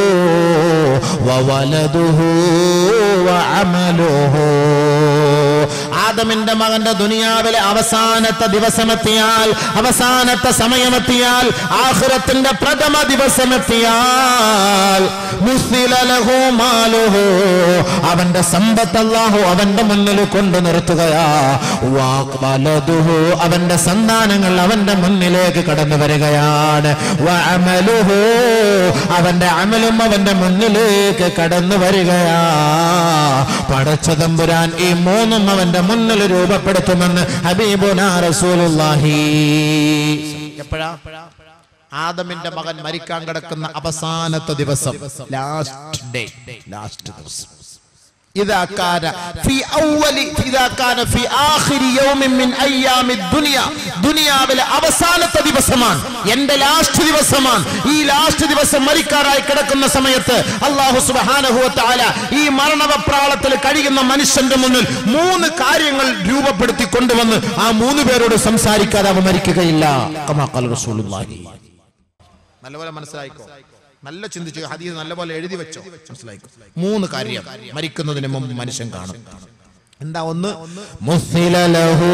വവലദുഹു വഅമലുഹു ആദമിന്റെ മകന്റെ ദുനിയാവിലെ അവസാനത്തെ ദിവസമെത്തിയാൽ അവസാനത്തെ സമയമെത്തിയാൽ ആഹ്റത്തിന്റെ പ്രഥമ ദിവസമെത്തിയാൽ മുസ്ലില ലഹു മാലുഹു. അവന്റെ സമ്പത്ത് അല്ലാഹു അവന്റെ മുന്നിൽ കൊണ്ടു നിർത്തുകയാ വലതുഹു അവന്റെ സന്താനങ്ങൾ അവന്റെ മുന്നിലേക്ക് കടന്നു വരികയാണ് വഅമലുഹു. അവന്റെ അമലും അവന്റെ മുന്നിലേക്ക് കടന്നു വരികയാ പടച്ച തമ്പുരാൻ ഈ മൂന്നും അവന്റെ മുന്നിൽ രൂപപ്പെടുത്തുമെന്ന് ഹബീബുന റസൂലുള്ളാഹി എപ്പോഴാ ആദമിന്റെ മകൻ മരിക്കാൻ കിടക്കുന്ന അവസാനത്തെ ദിവസം ലാസ്റ്റ് ഡേ ലാസ്റ്റ് ദിവസം إذا كان في أول إذا كان في آخر يوم من أيام الدنيا ദുനിയാവിലെ അവസാനത്തെ ദിവസമാണ് എന്റെ ലാസ്റ്റ് ദിവസമാണ് ഈ ലാസ്റ്റ് ദിവസം മരിക്കാറായി കിടക്കുന്ന സമയത്ത് അള്ളാഹു സുബ്ഹാനഹു വ തആല ഈ മരണവപ്രാളത്തിൽ കഴിയുന്ന മനുഷ്യന്റെ മുന്നിൽ മൂന്ന് കാര്യങ്ങൾ രൂപപ്പെടുത്തി കൊണ്ടുവന്ന് ആ മൂന്ന് പേരോട് സംസാരിക്കാതെ അവ മരിക്കുകയില്ല കമാ ഖാല റസൂലുള്ളാഹി നല്ലപോലെ മനസ്സിലായിക്കോ നല്ല ചിന്തിച്ചു ഹദീസ് നല്ലപോലെ എഴുതി വെച്ചോ മനസ്സിലായിക്കോ മൂന്ന് കാര്യം മരിക്കുന്നതിന് മുമ്പ് മനുഷ്യൻ കാണും എന്താ ഒന്ന് മുസ്ലില ലഹു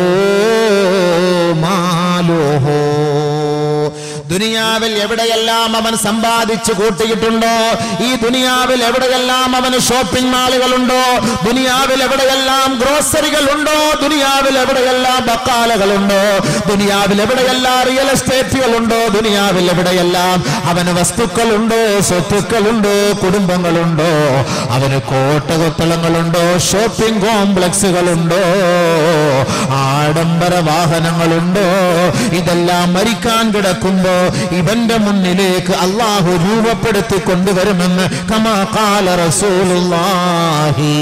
മാലുഹു. ദുനിയാവിൽ എവിടെയെല്ലാം അവൻ സമ്പാദിച്ചു കൂട്ടിയിട്ടുണ്ടോ ഈ ദുനിയാവിൽ എവിടെയെല്ലാം അവന് ഷോപ്പിംഗ് മാളുകളുണ്ടോ ദുനിയാവിൽ എവിടെയെല്ലാം ഗ്രോസറികൾ ഉണ്ടോ ദുനിയാവിൽ എവിടെയെല്ലാം ബക്കാലകളുണ്ടോ ദുനിയാവിൽ എവിടെയെല്ലാം റിയൽ എസ്റ്റേറ്റുകളുണ്ടോ ദുനിയാവിൽ എവിടെയെല്ലാം അവന് വസ്തുക്കളുണ്ടോ സ്വത്തുക്കളുണ്ടോ കുടുംബങ്ങളുണ്ടോ അവന് കോട്ടകൊത്തളങ്ങളുണ്ടോ ഷോപ്പിംഗ് കോംപ്ലക്സുകളുണ്ടോ ആഡംബര വാഹനങ്ങളുണ്ടോ ഇതെല്ലാം മരിക്കാൻ കിടക്കുമ്പോ ഇവന്റെ മുന്നിലേക്ക് അള്ളാഹു രൂപപ്പെടുത്തി കൊണ്ടുവരുമെന്ന് കമാ കാല റസൂലുള്ളാഹി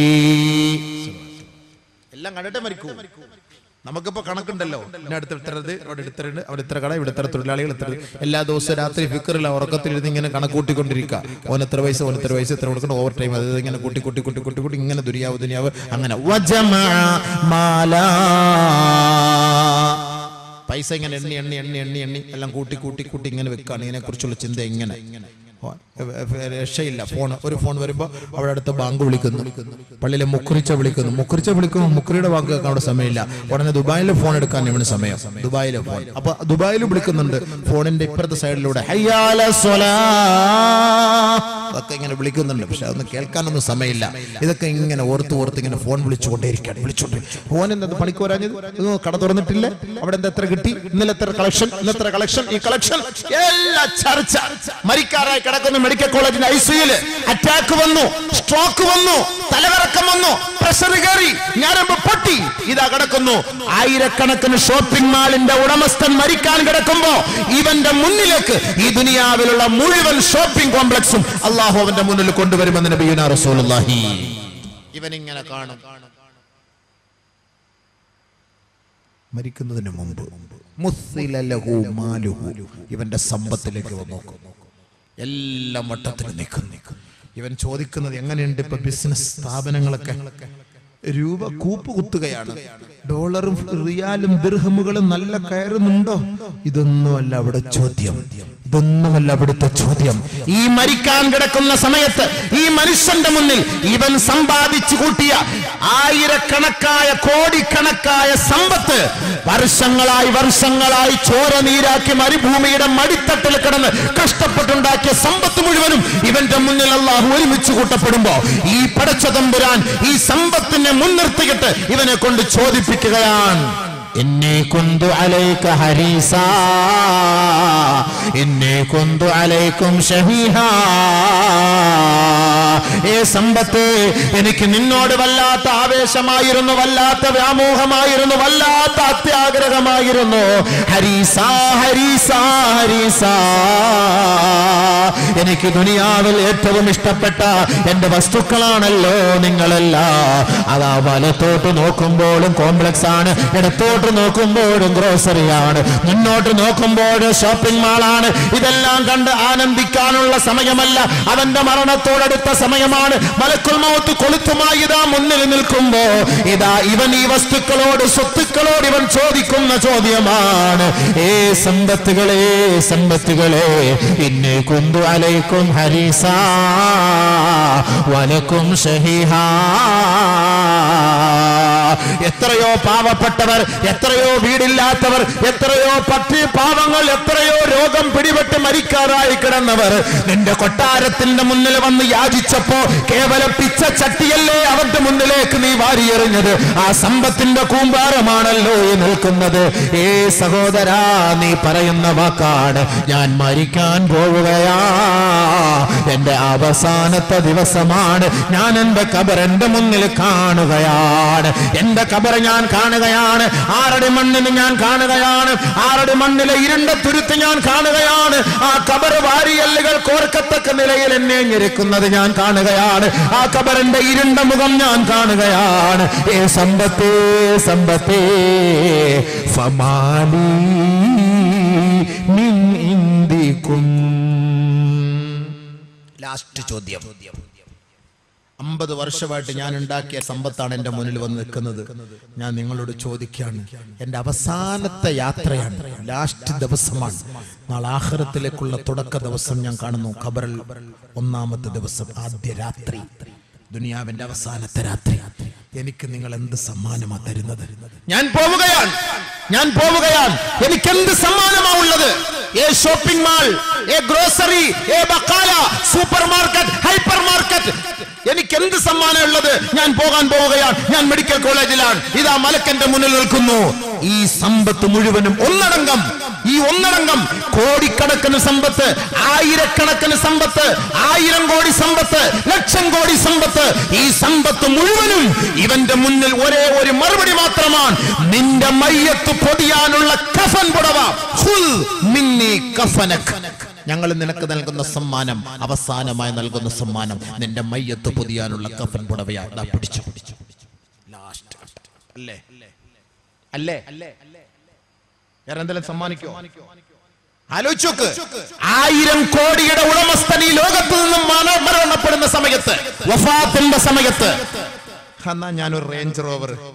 എല്ലാം കണ്ടിട്ട് മരിക്കൂ നമുക്കിപ്പോ കണക്കുണ്ടല്ലോ ഇന്ന അടുത്ത് ഇത്തരത് അവിടെ ഇത്തരുണ്ട് അവിടെ ഇത്ര കട ഇവിടെ ഇത്ര തൊഴിലാളികൾ ഇത്ര എല്ലാ ദിവസവും രാത്രി ഫിക്കറില്ല ഉറക്കത്തിലിരുന്ന് ഇങ്ങനെ കണക്ക് കൂട്ടിക്കൊണ്ടിരിക്കുക ഓൻ എത്ര വയസ്സ് ഓൻ എത്ര വയസ്സ് എത്ര കൊടുക്കണം ഓവർ ടൈം അത് ഇങ്ങനെ കൂട്ടി കൂട്ടി കൂട്ടി കൂട്ടി കൂട്ടി ഇങ്ങനെ ദുനിയാവ് ദുനിയാവ് അങ്ങനെ വജമഅ മാലാ. പൈസ ഇങ്ങനെ എണ്ണി എണ്ണി എണ്ണി എണ്ണി എണ്ണി എല്ലാം കൂട്ടി കൂട്ടി കൂട്ടി ഇങ്ങനെ വെക്കാണ് ഇതിനെ കുറിച്ചുള്ള ചിന്ത ഇങ്ങനെ ഫോൺ, ഏ, ഏ, രക്ഷയില്ല ഫോൺ ഒരു ഫോൺ വരുമ്പോ അവിടെ അടുത്ത് ബാങ്ക് വിളിക്കുന്നു പള്ളിയിലെ മുക്കുറിച്ച വിളിക്കുന്നു മുക്കുറിച്ച വിളിക്കുന്നു മുക്കുറിയുടെ ബാങ്ക് കേൾക്കാൻ അവിടെ സമയമില്ല ഉടനെ ദുബായിലെ ഫോൺ എടുക്കാൻ ഇവന് സമയം ദുബായിലെ ഫോൺ അപ്പൊ ദുബായിൽ വിളിക്കുന്നുണ്ട് ഫോണിന്റെ ഇപ്പുറത്തെ സൈഡിലൂടെ ഹയ്യാല സ്വലാ അതൊക്കെ ഇങ്ങനെ വിളിക്കുന്നുണ്ട് പക്ഷെ അതൊന്നും കേൾക്കാനൊന്നും സമയമില്ല ഇതൊക്കെ ഇങ്ങനെ ഓർത്ത് ഓർത്ത് ഇങ്ങനെ ഫോൺ വിളിച്ചുകൊണ്ടേയിരിക്കുകയാണ് വിളിച്ചോണ്ട് ഫോൻ എന്താ പണിക്ക് വരാഞ്ഞത് ഇതൊന്നും കട തുറന്നിട്ടില്ലേ അവിടെ എന്താ എത്ര കിട്ടി ഇന്നലെ എത്ര കളക്ഷൻ ഇന്നത്ര കളക്ഷൻ ഈ കളക്ഷൻ എല്ലാ ചർച്ച മരിക്കാറായി കിടക്കുന്ന മെഡിക്കൽ കോളേജിന്റെ ഐസിയുല് അറ്റാക്ക് വന്നു സ്ട്രോക്ക് വന്നു തലകറക്കം വന്നു പ്രഷർ കയറി ഞരമ്പ് പൊട്ടി ഇതാ കിടക്കുന്നു ആയിരക്കണക്കിന് ഷോപ്പിംഗ് മാളിന്റെ ഉടമസ്ഥൻ മരിക്കാൻ കിടക്കുമ്പോ ഇവന്റെ മുന്നിലേക്ക് ഈ ദുനിയാവിലുള്ള മുഴുവൻ ഷോപ്പിംഗ് കോംപ്ലക്സും അള്ളാഹു അവന്റെ മുന്നിൽ കൊണ്ടുവരുമെന്ന് നബിയുന റസൂലുള്ളാഹി ഇവൻ ഇങ്ങനെ കാണും മരിക്കുന്നതിന് മുമ്പ് മുസ്സില ലഹു മാലുഹു. ഇവന്റെ സമ്പത്തിലേക്ക് ഇവൻ നോക്കും എല്ലാം വട്ടത്തിൽ നിൽക്കും ഇവൻ ചോദിക്കുന്നത് എങ്ങനെയുണ്ട് ഇപ്പൊ ബിസിനസ് സ്ഥാപനങ്ങളൊക്കെ രൂപ കൂപ്പ് കുത്തുകയാണ് ഡോളറും റിയാലും ദീർഹമുകളും നല്ല കയറുന്നുണ്ടോ ഇതൊന്നുമല്ല അവിടെ ചോദ്യം ഇതൊന്നുമല്ല അവിടുത്തെ ചോദ്യം ഈ മരിക്കാൻ കിടക്കുന്ന സമയത്ത് ഈ മനുഷ്യന്റെ മുന്നിൽ ഇവൻ സമ്പാദിച്ചു കൂട്ടിയ ആയിരക്കണക്കായ കോടിക്കണക്കായ സമ്പത്ത് വർഷങ്ങളായി വർഷങ്ങളായി ചോര നീരാക്കി മരുഭൂമിയുടെ മടിത്തട്ടിൽ കിടന്ന് കഷ്ടപ്പെട്ടുണ്ടാക്കിയ സമ്പത്ത് മുഴുവനും ഇവന്റെ മുന്നിൽ അള്ളാഹു ഒരുമിച്ച് കൂട്ടപ്പെടുമ്പോ ഈ പടച്ച തമ്പുരാൻ ഈ സമ്പത്തിനെ മുൻനിർത്തിയിട്ട് ഇവനെ കൊണ്ട് ചോദിപ്പിക്കുകയാണ് إني كنت عليك حريصا إني كنت عليكم شهيها ഏ സമ്പത്ത് എനിക്ക് നിന്നോട് വല്ലാത്ത ആവേശമായിരുന്നു വല്ലാത്ത വ്യാമോഹമായിരുന്നു വല്ലാത്ത അത്യാഗ്രഹമായിരുന്നു ഹരീസാ ഹരീസാ ഹരീസാ എനിക്ക് ദുനിയാവിൽ ഏറ്റവും ഇഷ്ടപ്പെട്ട എന്റെ വസ്തുക്കളാണല്ലോ നിങ്ങളല്ല അതാ വലത്തോട്ട് നോക്കുമ്പോഴും കോംപ്ലക്സ് ആണ് ഇടത്തോട്ട് നോക്കുമ്പോഴും ഗ്രോസറിയാണ് മുന്നോട്ട് നോക്കുമ്പോഴും ഷോപ്പിംഗ് മാളാണ് ഇതെല്ലാം കണ്ട് ആനന്ദിക്കാനുള്ള സമയമല്ല അവന്റെ മരണത്തോടടുത്ത സമയമാണ് മലക്കുൽ മൗത്ത് കൊളുത്തുമായി ഇതാ മുന്നിൽ നിൽക്കുമ്പോ ഇതാ ഇവൻ ഈ വസ്തുക്കളോട് സ്വത്തുക്കളോട് ഇവൻ ചോദിക്കുന്ന ചോദ്യമാണ് ഏ സമ്പത്തുകളെ സമ്പത്തുകളെ ഇന്നെ കുന്തു അലൈക്കും ഹരീസ വലക്കും ഷഹീഹാ എത്രയോ പാവപ്പെട്ടവർ എത്രയോ വീടില്ലാത്തവർ എത്രയോ പട്ടി പാവങ്ങൾ എത്രയോ രോഗം പിടിപെട്ട് മരിക്കാറായി കിടന്നവർ നിന്റെ കൊട്ടാരത്തിന്റെ മുന്നിൽ വന്ന് യാചിച്ചപ്പോ കേവലം പിച്ച ചട്ടിയല്ലേ അവന്റെ മുന്നിലേക്ക് നീ വാരിയെറിഞ്ഞത് ആ സമ്പത്തിന്റെ കൂമ്പാരമാണല്ലോ ഈ നിൽക്കുന്നത് ഏ സഹോദരാ നീ പറയുന്ന വാക്കാണ് ഞാൻ മരിക്കാൻ പോവുകയാ എന്റെ അവസാനത്തെ ദിവസമാണ് ഞാൻ എന്റെ കബർ എന്റെ മുന്നിൽ കാണുകയാണ് എന്റെ കബർ ഞാൻ കാണുകയാണ് ആറടി മണ്ണിന് ഞാൻ കാണുകയാണ് ആറടി മണ്ണിലെ ഇരുണ്ട തുരുത്ത് ഞാൻ കാണുകയാണ് ആ കബർ വാരിയല്ലുകൾ കോർക്കത്തക്ക നിലയിൽ എന്നെ ഞെരുക്കുന്നത് ഞാൻ കാണുകയാണ് ആ കബറിന്റെ ഇരുണ്ട മുഖം ഞാൻ കാണുകയാണ് ഏ സമ്പത്തേ സമ്പത്തേ ഫമാലി മിൻ ഇന്ദിക്കും ലാസ്റ്റ് ചോദ്യം അമ്പത് വർഷമായിട്ട് ഞാൻ ഉണ്ടാക്കിയ സമ്പത്താണ് എൻ്റെ മുന്നിൽ വന്ന് നിൽക്കുന്നത് ഞാൻ നിങ്ങളോട് ചോദിക്കുകയാണ് എൻ്റെ അവസാനത്തെ യാത്രയാണ് ലാസ്റ്റ് ദിവസമാണ് നാളെ ആഹ്റത്തിലേക്കുള്ള തുടക്ക ദിവസം ഞാൻ കാണുന്നു ഖബറിൽ ഒന്നാമത്തെ ദിവസം ആദ്യ രാത്രി ദുനിയാവിന്റെ അവസാനത്തെ രാത്രി എനിക്ക് നിങ്ങൾ എന്ത് സമ്മാനമാ തരുന്നത് ഞാൻ പോവുകയാണ് ഞാൻ പോവുകയാണ് എനിക്ക് എന്ത് സമ്മാനമാ ഉള്ളത് ഏ ഷോപ്പിംഗ് മാൾ ഏ ഗ്രോസറി ഏ ബക്കാല സൂപ്പർ മാർക്കറ്റ് ഹൈപ്പർ മാർക്കറ്റ് എനിക്ക് എന്ത് സമ്മാനം ഉള്ളത് ഞാൻ പോകാൻ പോവുകയാണ് ഞാൻ മെഡിക്കൽ കോളേജിലാണ് ഇതാ മലക്കന്റെ മുന്നിൽ നിൽക്കുന്നു ഈ സമ്പത്ത് മുഴുവനും ഒന്നടങ്കം ഈ ഒന്നടങ്കം കോടിക്കണക്കിന് സമ്പത്ത് ആയിരക്കണക്കിന് സമ്പത്ത് ആയിരം കോടി സമ്പത്ത് ലക്ഷം കോടി സമ്പത്ത് ഈ സമ്പത്ത് മുഴുവനും ഇവന്റെ മുന്നിൽ ഒരേ ഒരു മറുപടി മാത്രമാണ് നിന്റെ മയ്യത്ത് പൊതിയാനുള്ള കഫൻ പുടവ ഖുൽ മിന്നി കഫനക് ഞങ്ങൾ നിനക്ക് നൽകുന്ന സമ്മാനം അവസാനമായി നൽകുന്ന സമ്മാനം നിന്റെ മയ്യത്ത് പൊതിയാനുള്ള കഫൻ പുടവയാ ദാ പിടിച്ചു പിടിച്ചു ലാസ്റ്റ് അല്ലേ അല്ലേ വേറെ എന്തെങ്കിലും സമ്മാനിക്കോ ആലോചിച്ചോക്ക് ആയിരം കോടിയുടെ ഉടമസ്ഥൻ ഈ ലോകത്ത് നിന്നും മര- മരണപ്പെടുന്ന സമയത്ത് വഫാത്തിന്റെ സമയത്ത് എന്നാ ഞാനൊരു റേഞ്ച് റോവർ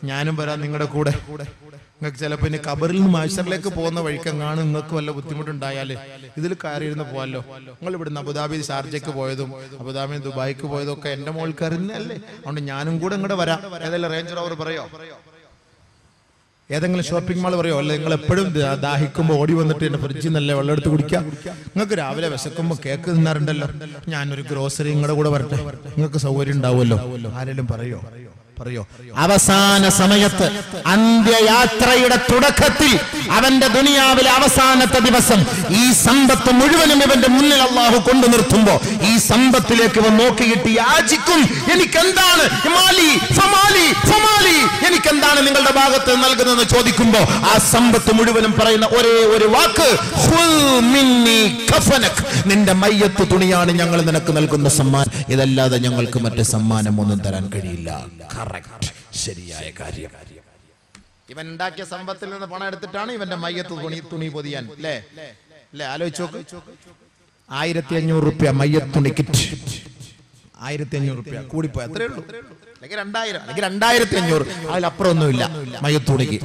ഞാനും വരാം നിങ്ങളുടെ കൂടെ നിങ്ങൾക്ക് ചിലപ്പോൾ ഇനി കബറിൽ നിന്ന് മാസ്റ്ററിലേക്ക് പോകുന്ന വഴിക്കെങ്ങാണ് നിങ്ങൾക്ക് വല്ല ബുദ്ധിമുട്ടുണ്ടായാൽ ഇതിൽ കയറിയിരുന്ന് പോകാമല്ലോ നിങ്ങൾ ഇവിടുന്ന് അബുദാബി ഷാർജയ്ക്ക് പോയതും അബുദാബി ദുബായിക്ക് പോയതും ഒക്കെ എൻ്റെ മോൾക്ക് അറിഞ്ഞല്ലേ അതുകൊണ്ട് ഞാനും കൂടെ ഇങ്ങോട്ട് വരാം ഏതെങ്കിലും റേഞ്ചർ അവർ പറയോ ഏതെങ്കിലും ഷോപ്പിംഗ് മാൾ പറയോ അല്ലെ നിങ്ങൾ എപ്പോഴും ദാ- ദാഹിക്കുമ്പോൾ ഓടി വന്നിട്ട് എന്റെ ഫ്രിഡ്ജിൽ നിന്നല്ലേ വെള്ളം എടുത്ത് കുടിക്കാം നിങ്ങൾക്ക് രാവിലെ വിശക്കുമ്പോൾ കേക്ക് തിന്നാറുണ്ടല്ലോ ഞാനൊരു ഗ്രോസറി നിങ്ങളുടെ കൂടെ വരട്ടെ നിങ്ങൾക്ക് സൗകര്യം ഉണ്ടാവുമല്ലോ ആരെങ്കിലും പറയോ പറയോ അവസാന സമയത്ത് അന്ത്യയാത്രയുടെ തുടക്കത്തിൽ അവന്റെ ദുനിയാവിലെ അവസാനത്തെ ദിവസം ഈ സമ്പത്ത് മുഴുവനും ഇവന്റെ മുന്നിൽ അള്ളാഹു കൊണ്ടു നിർത്തുമ്പോ ഈ സമ്പത്തിലേക്ക് ഇവൻ നോക്കിയിട്ട് യാചിക്കും എനിക്കെന്താണ് മാലി ഫമാലി ഫമാലി എനിക്കെന്താണ് നിങ്ങളുടെ ഭാഗത്ത് നൽകുന്നതെന്ന് ചോദിക്കുമ്പോ ആ സമ്പത്ത് മുഴുവനും പറയുന്ന ഒരേ ഒരു വാക്ക് "ഖുൽ മിന്നി കഫനക്." നിന്റെ മയ്യത്ത് തുണിയാണ് ഞങ്ങൾ നിനക്ക് നൽകുന്ന സമ്മാനം ഇതല്ലാതെ ഞങ്ങൾക്ക് മറ്റ് സമ്മാനം ഒന്നും തരാൻ കഴിയില്ല കറക്റ്റ് ശരിയായ കാര്യം ഇവൻ ഉണ്ടാക്കിയ സമ്പത്തിൽ നിന്ന് പണം എടുത്തിട്ടാണ് ഇവന്റെ മയ്യത്ത് തുണി തുണി പൊതിയാൻ അല്ലേ അല്ലേ ആലോചിച്ച് നോക്ക് ആയിരത്തി അഞ്ഞൂറ് റുപ്യ മയ്യത്ത് തുണി കിറ്റ് ആയിരത്തി അഞ്ഞൂറ് റുപ്യ കൂടിപ്പോയി അത്രേ ഉള്ളൂ അല്ലെങ്കിൽ രണ്ടായിരം അല്ലെങ്കിൽ രണ്ടായിരത്തി അഞ്ഞൂറ് അതിലപ്പുറം ഒന്നുമില്ല മയ്യത്ത് തുണിക്ക്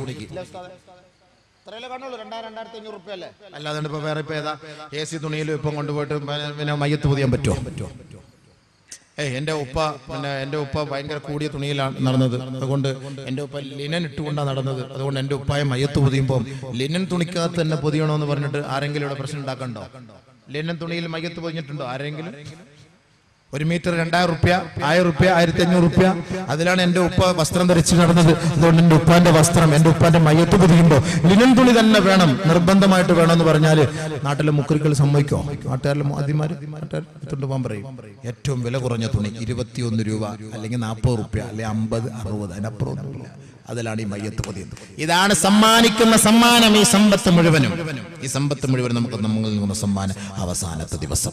അല്ലാതെ ഇപ്പൊ വേറെ ഇപ്പൊ ഏതാ എ സി തുണിയിലും ഇപ്പം കൊണ്ടുപോയിട്ട് പിന്നെ- പിന്നെ മയ്യത്ത് പൊതിയാൻ പറ്റുമോ ഏയ് എന്റെ ഉപ്പ പിന്നെ എന്റെ ഉപ്പ ഭയങ്കര കൂടിയ തുണിയിലാണ് നടന്നത് അതുകൊണ്ട് എന്റെ ഉപ്പ ലിനൻ ഇട്ടുകൊണ്ടാണ് നടന്നത് അതുകൊണ്ട് എന്റെ ഉപ്പായ മയ്യത്ത് പൊതിയുമ്പോൾ ലിനൻ തുണിക്കകത്ത് തന്നെ പൊതിയണമെന്ന് പറഞ്ഞിട്ട് ആരെങ്കിലും ഇവിടെ പ്രശ്നം ഉണ്ടാക്കണ്ടോ ലിനൻ തുണിയിൽ മയ്യത്ത് പൊതിഞ്ഞിട്ടുണ്ടോ ആരെങ്കിലും ഒരു മീറ്റർ രണ്ടായിരം റുപ്യ ആയിരം റുപ്യ ആയിരത്തി അഞ്ഞൂറ് റുപ്യ അതിലാണ് എന്റെ ഉപ്പ വസ്ത്രം ധരിച്ച് നടന്നത് അതുകൊണ്ട് എന്റെ ഉപ്പാന്റെ വസ്ത്രം എന്റെ ഉപ്പാന്റെ മയ്യത്ത് പൊതിയുമ്പോ ലിനൻ തുണി തന്നെ വേണം നിർബന്ധമായിട്ട് വേണമെന്ന് പറഞ്ഞാല് നാട്ടിലെ മുക്കുറികൾ സമ്മതിക്കോ നാട്ടുകാരിലെ അതിമാര് നാട്ടുകാർ എടുത്തോണ്ട് പോകാൻ പറയും ഏറ്റവും വില കുറഞ്ഞ തുണി ഇരുപത്തിയൊന്ന് രൂപ അല്ലെങ്കിൽ നാൽപ്പത് റുപ്യ അല്ലെങ്കിൽ അമ്പത് അറുപത് അതിനപ്പുറം ഒന്നുമില്ല അതിലാണ് ഈ മയ്യത്ത് പൊതിയുന്നത് ഇതാണ് സമ്മാനിക്കുന്ന സമ്മാനം ഈ സമ്പത്ത് മുഴുവനും ഈ സമ്പത്ത് മുഴുവൻ നമുക്ക് നമ്മൾ നൽകുന്ന സമ്മാനം അവസാനത്തെ ദിവസം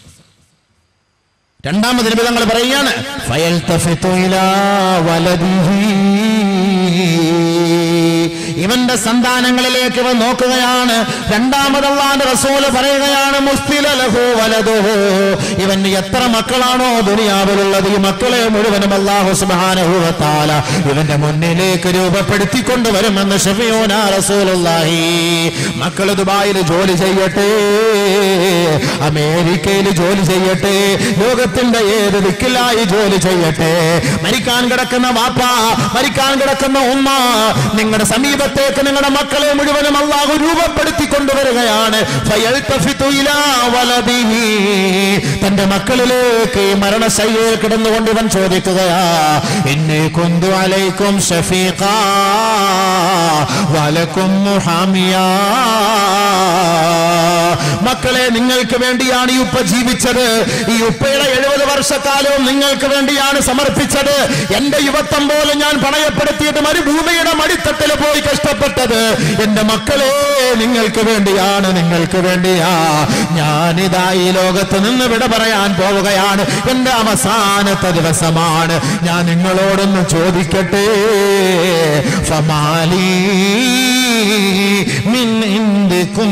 രണ്ടാമത് നിബിധങ്ങൾ പറയുകയാണ് ഫയൽതഫിതു ഇലാ വലദിഹി. ഇവന്റെ സന്താനങ്ങളിലേക്ക് ഇവൻ നോക്കുകയാണ് രണ്ടാമത് അള്ളാന്റെ റസൂല് പറയുകയാണ് മുസ്തില ലഹു വലതുഹു ഇവന് എത്ര മക്കളാണോ ദുനിയാവിലുള്ളത് ഈ മക്കളെ മുഴുവനും അള്ളാഹു സുബ്ഹാനഹു വ തആല ഇവന്റെ മുന്നിലേക്ക് രൂപപ്പെടുത്തിക്കൊണ്ട് വരുമെന്ന് ഷഫിയൂന റസൂലുള്ളാഹി മക്കൾ ദുബായിൽ ജോലി ചെയ്യട്ടെ അമേരിക്കയിൽ ജോലി ചെയ്യട്ടെ ലോകത്തിന്റെ ഏത് ദിക്കിലായി ജോലി ചെയ്യട്ടെ മരിക്കാൻ കിടക്കുന്ന വാപ്പ മരിക്കാൻ കിടക്കുന്ന ഉമ്മ നിങ്ങളുടെ സമീപത്തേക്ക് നിങ്ങളുടെ മക്കളെ മുഴുവനും അള്ളാഹു രൂപപ്പെടുത്തി കൊണ്ടുവരികയാണ് ഫയൽതഫിതു ഇലാ വലദിഹി. തന്റെ മക്കളിലേക്ക് ഈ മരണശയ്യയിൽ കിടന്നുകൊണ്ട് ഇവൻ ചോദിക്കുകയാ എന്നെ കൊന്തു അലൈക്കും ഷഫീഖ വലക്കും മുഹാമിയാ മക്കളെ നിങ്ങൾക്ക് വേണ്ടിയാണ് ഈ ഉപ്പ ജീവിച്ചത് ഈ ഉപ്പയുടെ എഴുപത് വർഷക്കാലവും നിങ്ങൾക്ക് വേണ്ടിയാണ് സമർപ്പിച്ചത് എന്റെ യുവത്വം പോലെ ഞാൻ പണയപ്പെടുത്തിയിട്ട് മരുഭൂമിയുടെ മടിത്തട്ടിൽ പോയി കഷ്ടപ്പെട്ടത് എന്റെ മക്കളെ നിങ്ങൾക്ക് വേണ്ടിയാണ് നിങ്ങൾക്ക് വേണ്ടിയാ ഞാനിതാ ഈ ലോകത്ത് നിന്ന് വിട പറയാൻ പോവുകയാണ് എന്റെ അവസാനത്തെ ദിവസമാണ് ഞാൻ നിങ്ങളോടൊന്ന് ചോദിക്കട്ടെ ഫമാലി മിൻ ഇന്ദിക്കും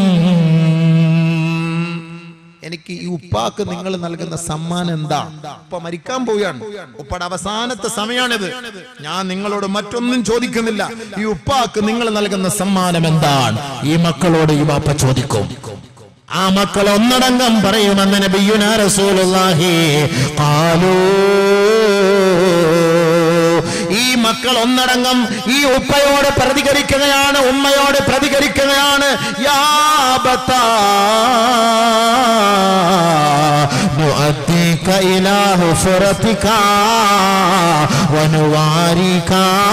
എനിക്ക് ഈ ഉപ്പാക്ക് നിങ്ങൾ നൽകുന്ന സമ്മാനം എന്താ ഉപ്പ മരിക്കാൻ പോവുകയാണ് ഉപ്പയുടെ അവസാനത്തെ സമയമാണിത് ഞാൻ നിങ്ങളോട് മറ്റൊന്നും ചോദിക്കുന്നില്ല ഈ ഉപ്പാക്ക് നിങ്ങൾ നൽകുന്ന സമ്മാനം എന്താണ് ഈ മക്കളോട് ഈ ബാപ്പ ചോദിക്കും ആ മക്കൾ ഒന്നടങ്കം പറയുമെന്ന് നബിയുന റസൂലുള്ളാഹി ഖാലൂ ഈ മക്കൾ ഒന്നടങ്കം ഈ ഉപ്പയോട് പ്രതികരിക്കുകയാണ് ഉമ്മയോട് പ്രതികരിക്കുകയാണ് യാ ബത്താ نؤديك إلى حفرتك ونواريك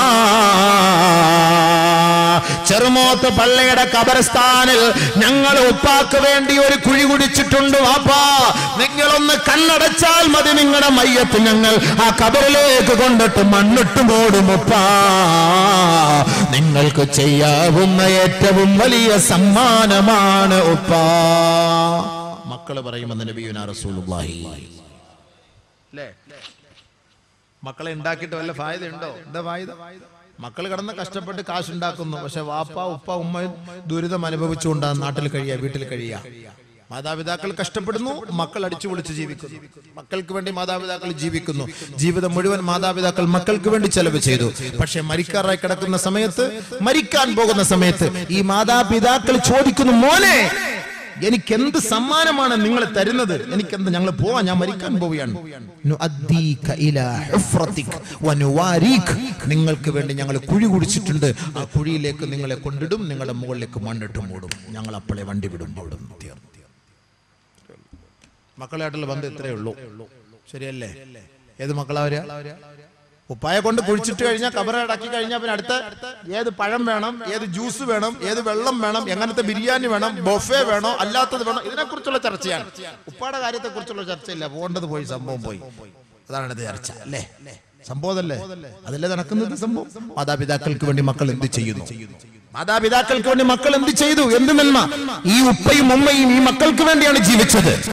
ചെറുമോത്ത് പള്ളിയുടെ കബർസ്ഥാനിൽ ഞങ്ങൾ ഉപ്പാക്ക് വേണ്ടി ഒരു കുഴി കുടിച്ചിട്ടുണ്ട് വാപ്പാ നിങ്ങളൊന്ന് കണ്ണടച്ചാൽ മതി നിങ്ങളുടെ മയ്യത്ത് ഞങ്ങൾ ആ കബറിലേക്ക് കൊണ്ടിട്ട് മണ്ണിട്ട് മൂടും ഉപ്പാ നിങ്ങൾക്ക് ചെയ്യാവുന്ന ഏറ്റവും വലിയ സമ്മാനമാണ് ഉപ്പാ മക്കള് പറയുമെന്ന് നബിയുന റസൂലുള്ളാഹി അല്ലേ മക്കളെ ഉണ്ടാക്കിയിട്ട് വല്ല ഫായത ഉണ്ടോ എന്താ ഫായത മക്കൾ കിടന്ന് കഷ്ടപ്പെട്ട് കാശുണ്ടാക്കുന്നു പക്ഷെ വാപ്പ ഉപ്പ ഉമ്മ ദുരിതം അനുഭവിച്ചുകൊണ്ടാണ് നാട്ടിൽ കഴിയുക വീട്ടിൽ കഴിയുക മാതാപിതാക്കൾ കഷ്ടപ്പെടുന്നു മക്കൾ അടിച്ചു പൊളിച്ച് ജീവിക്കുന്നു മക്കൾക്ക് വേണ്ടി മാതാപിതാക്കൾ ജീവിക്കുന്നു ജീവിതം മുഴുവൻ മാതാപിതാക്കൾ മക്കൾക്ക് വേണ്ടി ചെലവ് ചെയ്തു പക്ഷെ മരിക്കാറായി കിടക്കുന്ന സമയത്ത് മരിക്കാൻ പോകുന്ന സമയത്ത് ഈ മാതാപിതാക്കൾ ചോദിക്കുന്നു മോനെ എനിക്ക് എന്ത് സമ്മാനമാണ് നിങ്ങൾ തരുന്നത് എനിക്കെന്ത് ഞങ്ങൾ പോവാ ഞാൻ മരിക്കാൻ പോവുകയാണ് നുഅദ്ദീക ഇലാ ഹുഫ്രതിക് വനുവാരീക്. നിങ്ങൾക്ക് വേണ്ടി ഞങ്ങൾ കുഴി കുടിച്ചിട്ടുണ്ട് ആ കുഴിയിലേക്ക് നിങ്ങളെ കൊണ്ടിടും നിങ്ങളുടെ മുകളിലേക്ക് മണ്ണിട്ട് മൂടും ഞങ്ങൾ അപ്പോഴേ വണ്ടി വിടും അവിടെ നിന്ന് തീർന്നു മക്കളായിട്ടുള്ള ബന്ധം ഇത്രയേ ഉള്ളൂ ശരിയല്ലേ ഏത് മക്കളാ വരിക ഉപ്പായെ കൊണ്ട് കുഴിച്ചിട്ട് കഴിഞ്ഞാൽ കബറടക്കി കഴിഞ്ഞാൽ പിന്നെ അടുത്ത ഏത് പഴം വേണം ഏത് ജ്യൂസ് വേണം ഏത് വെള്ളം വേണം എങ്ങനത്തെ ബിരിയാണി വേണം ബൊഫെ വേണോ അല്ലാത്തത് വേണോ ഇതിനെക്കുറിച്ചുള്ള ചർച്ചയാണ് ഉപ്പാടെ കാര്യത്തെ കുറിച്ചുള്ള ചർച്ചയില്ല പോകേണ്ടത് പോയി സംഭവം പോയി അതാണ് ഇത് ചർച്ച അല്ലേ സംഭവമല്ലേ അതല്ലേ നടക്കുന്നത് സംഭവം മാതാപിതാക്കൾക്ക് വേണ്ടി മക്കൾ എന്ത് ചെയ്യുന്നു മാതാപിതാക്കൾക്ക് വേണ്ടി മക്കൾ എന്ത് ചെയ്തു എന്ത് നന്മ ഈ ഉപ്പയും ഉമ്മയും ഈ മക്കൾക്ക് വേണ്ടിയാണ് ജീവിച്ചത്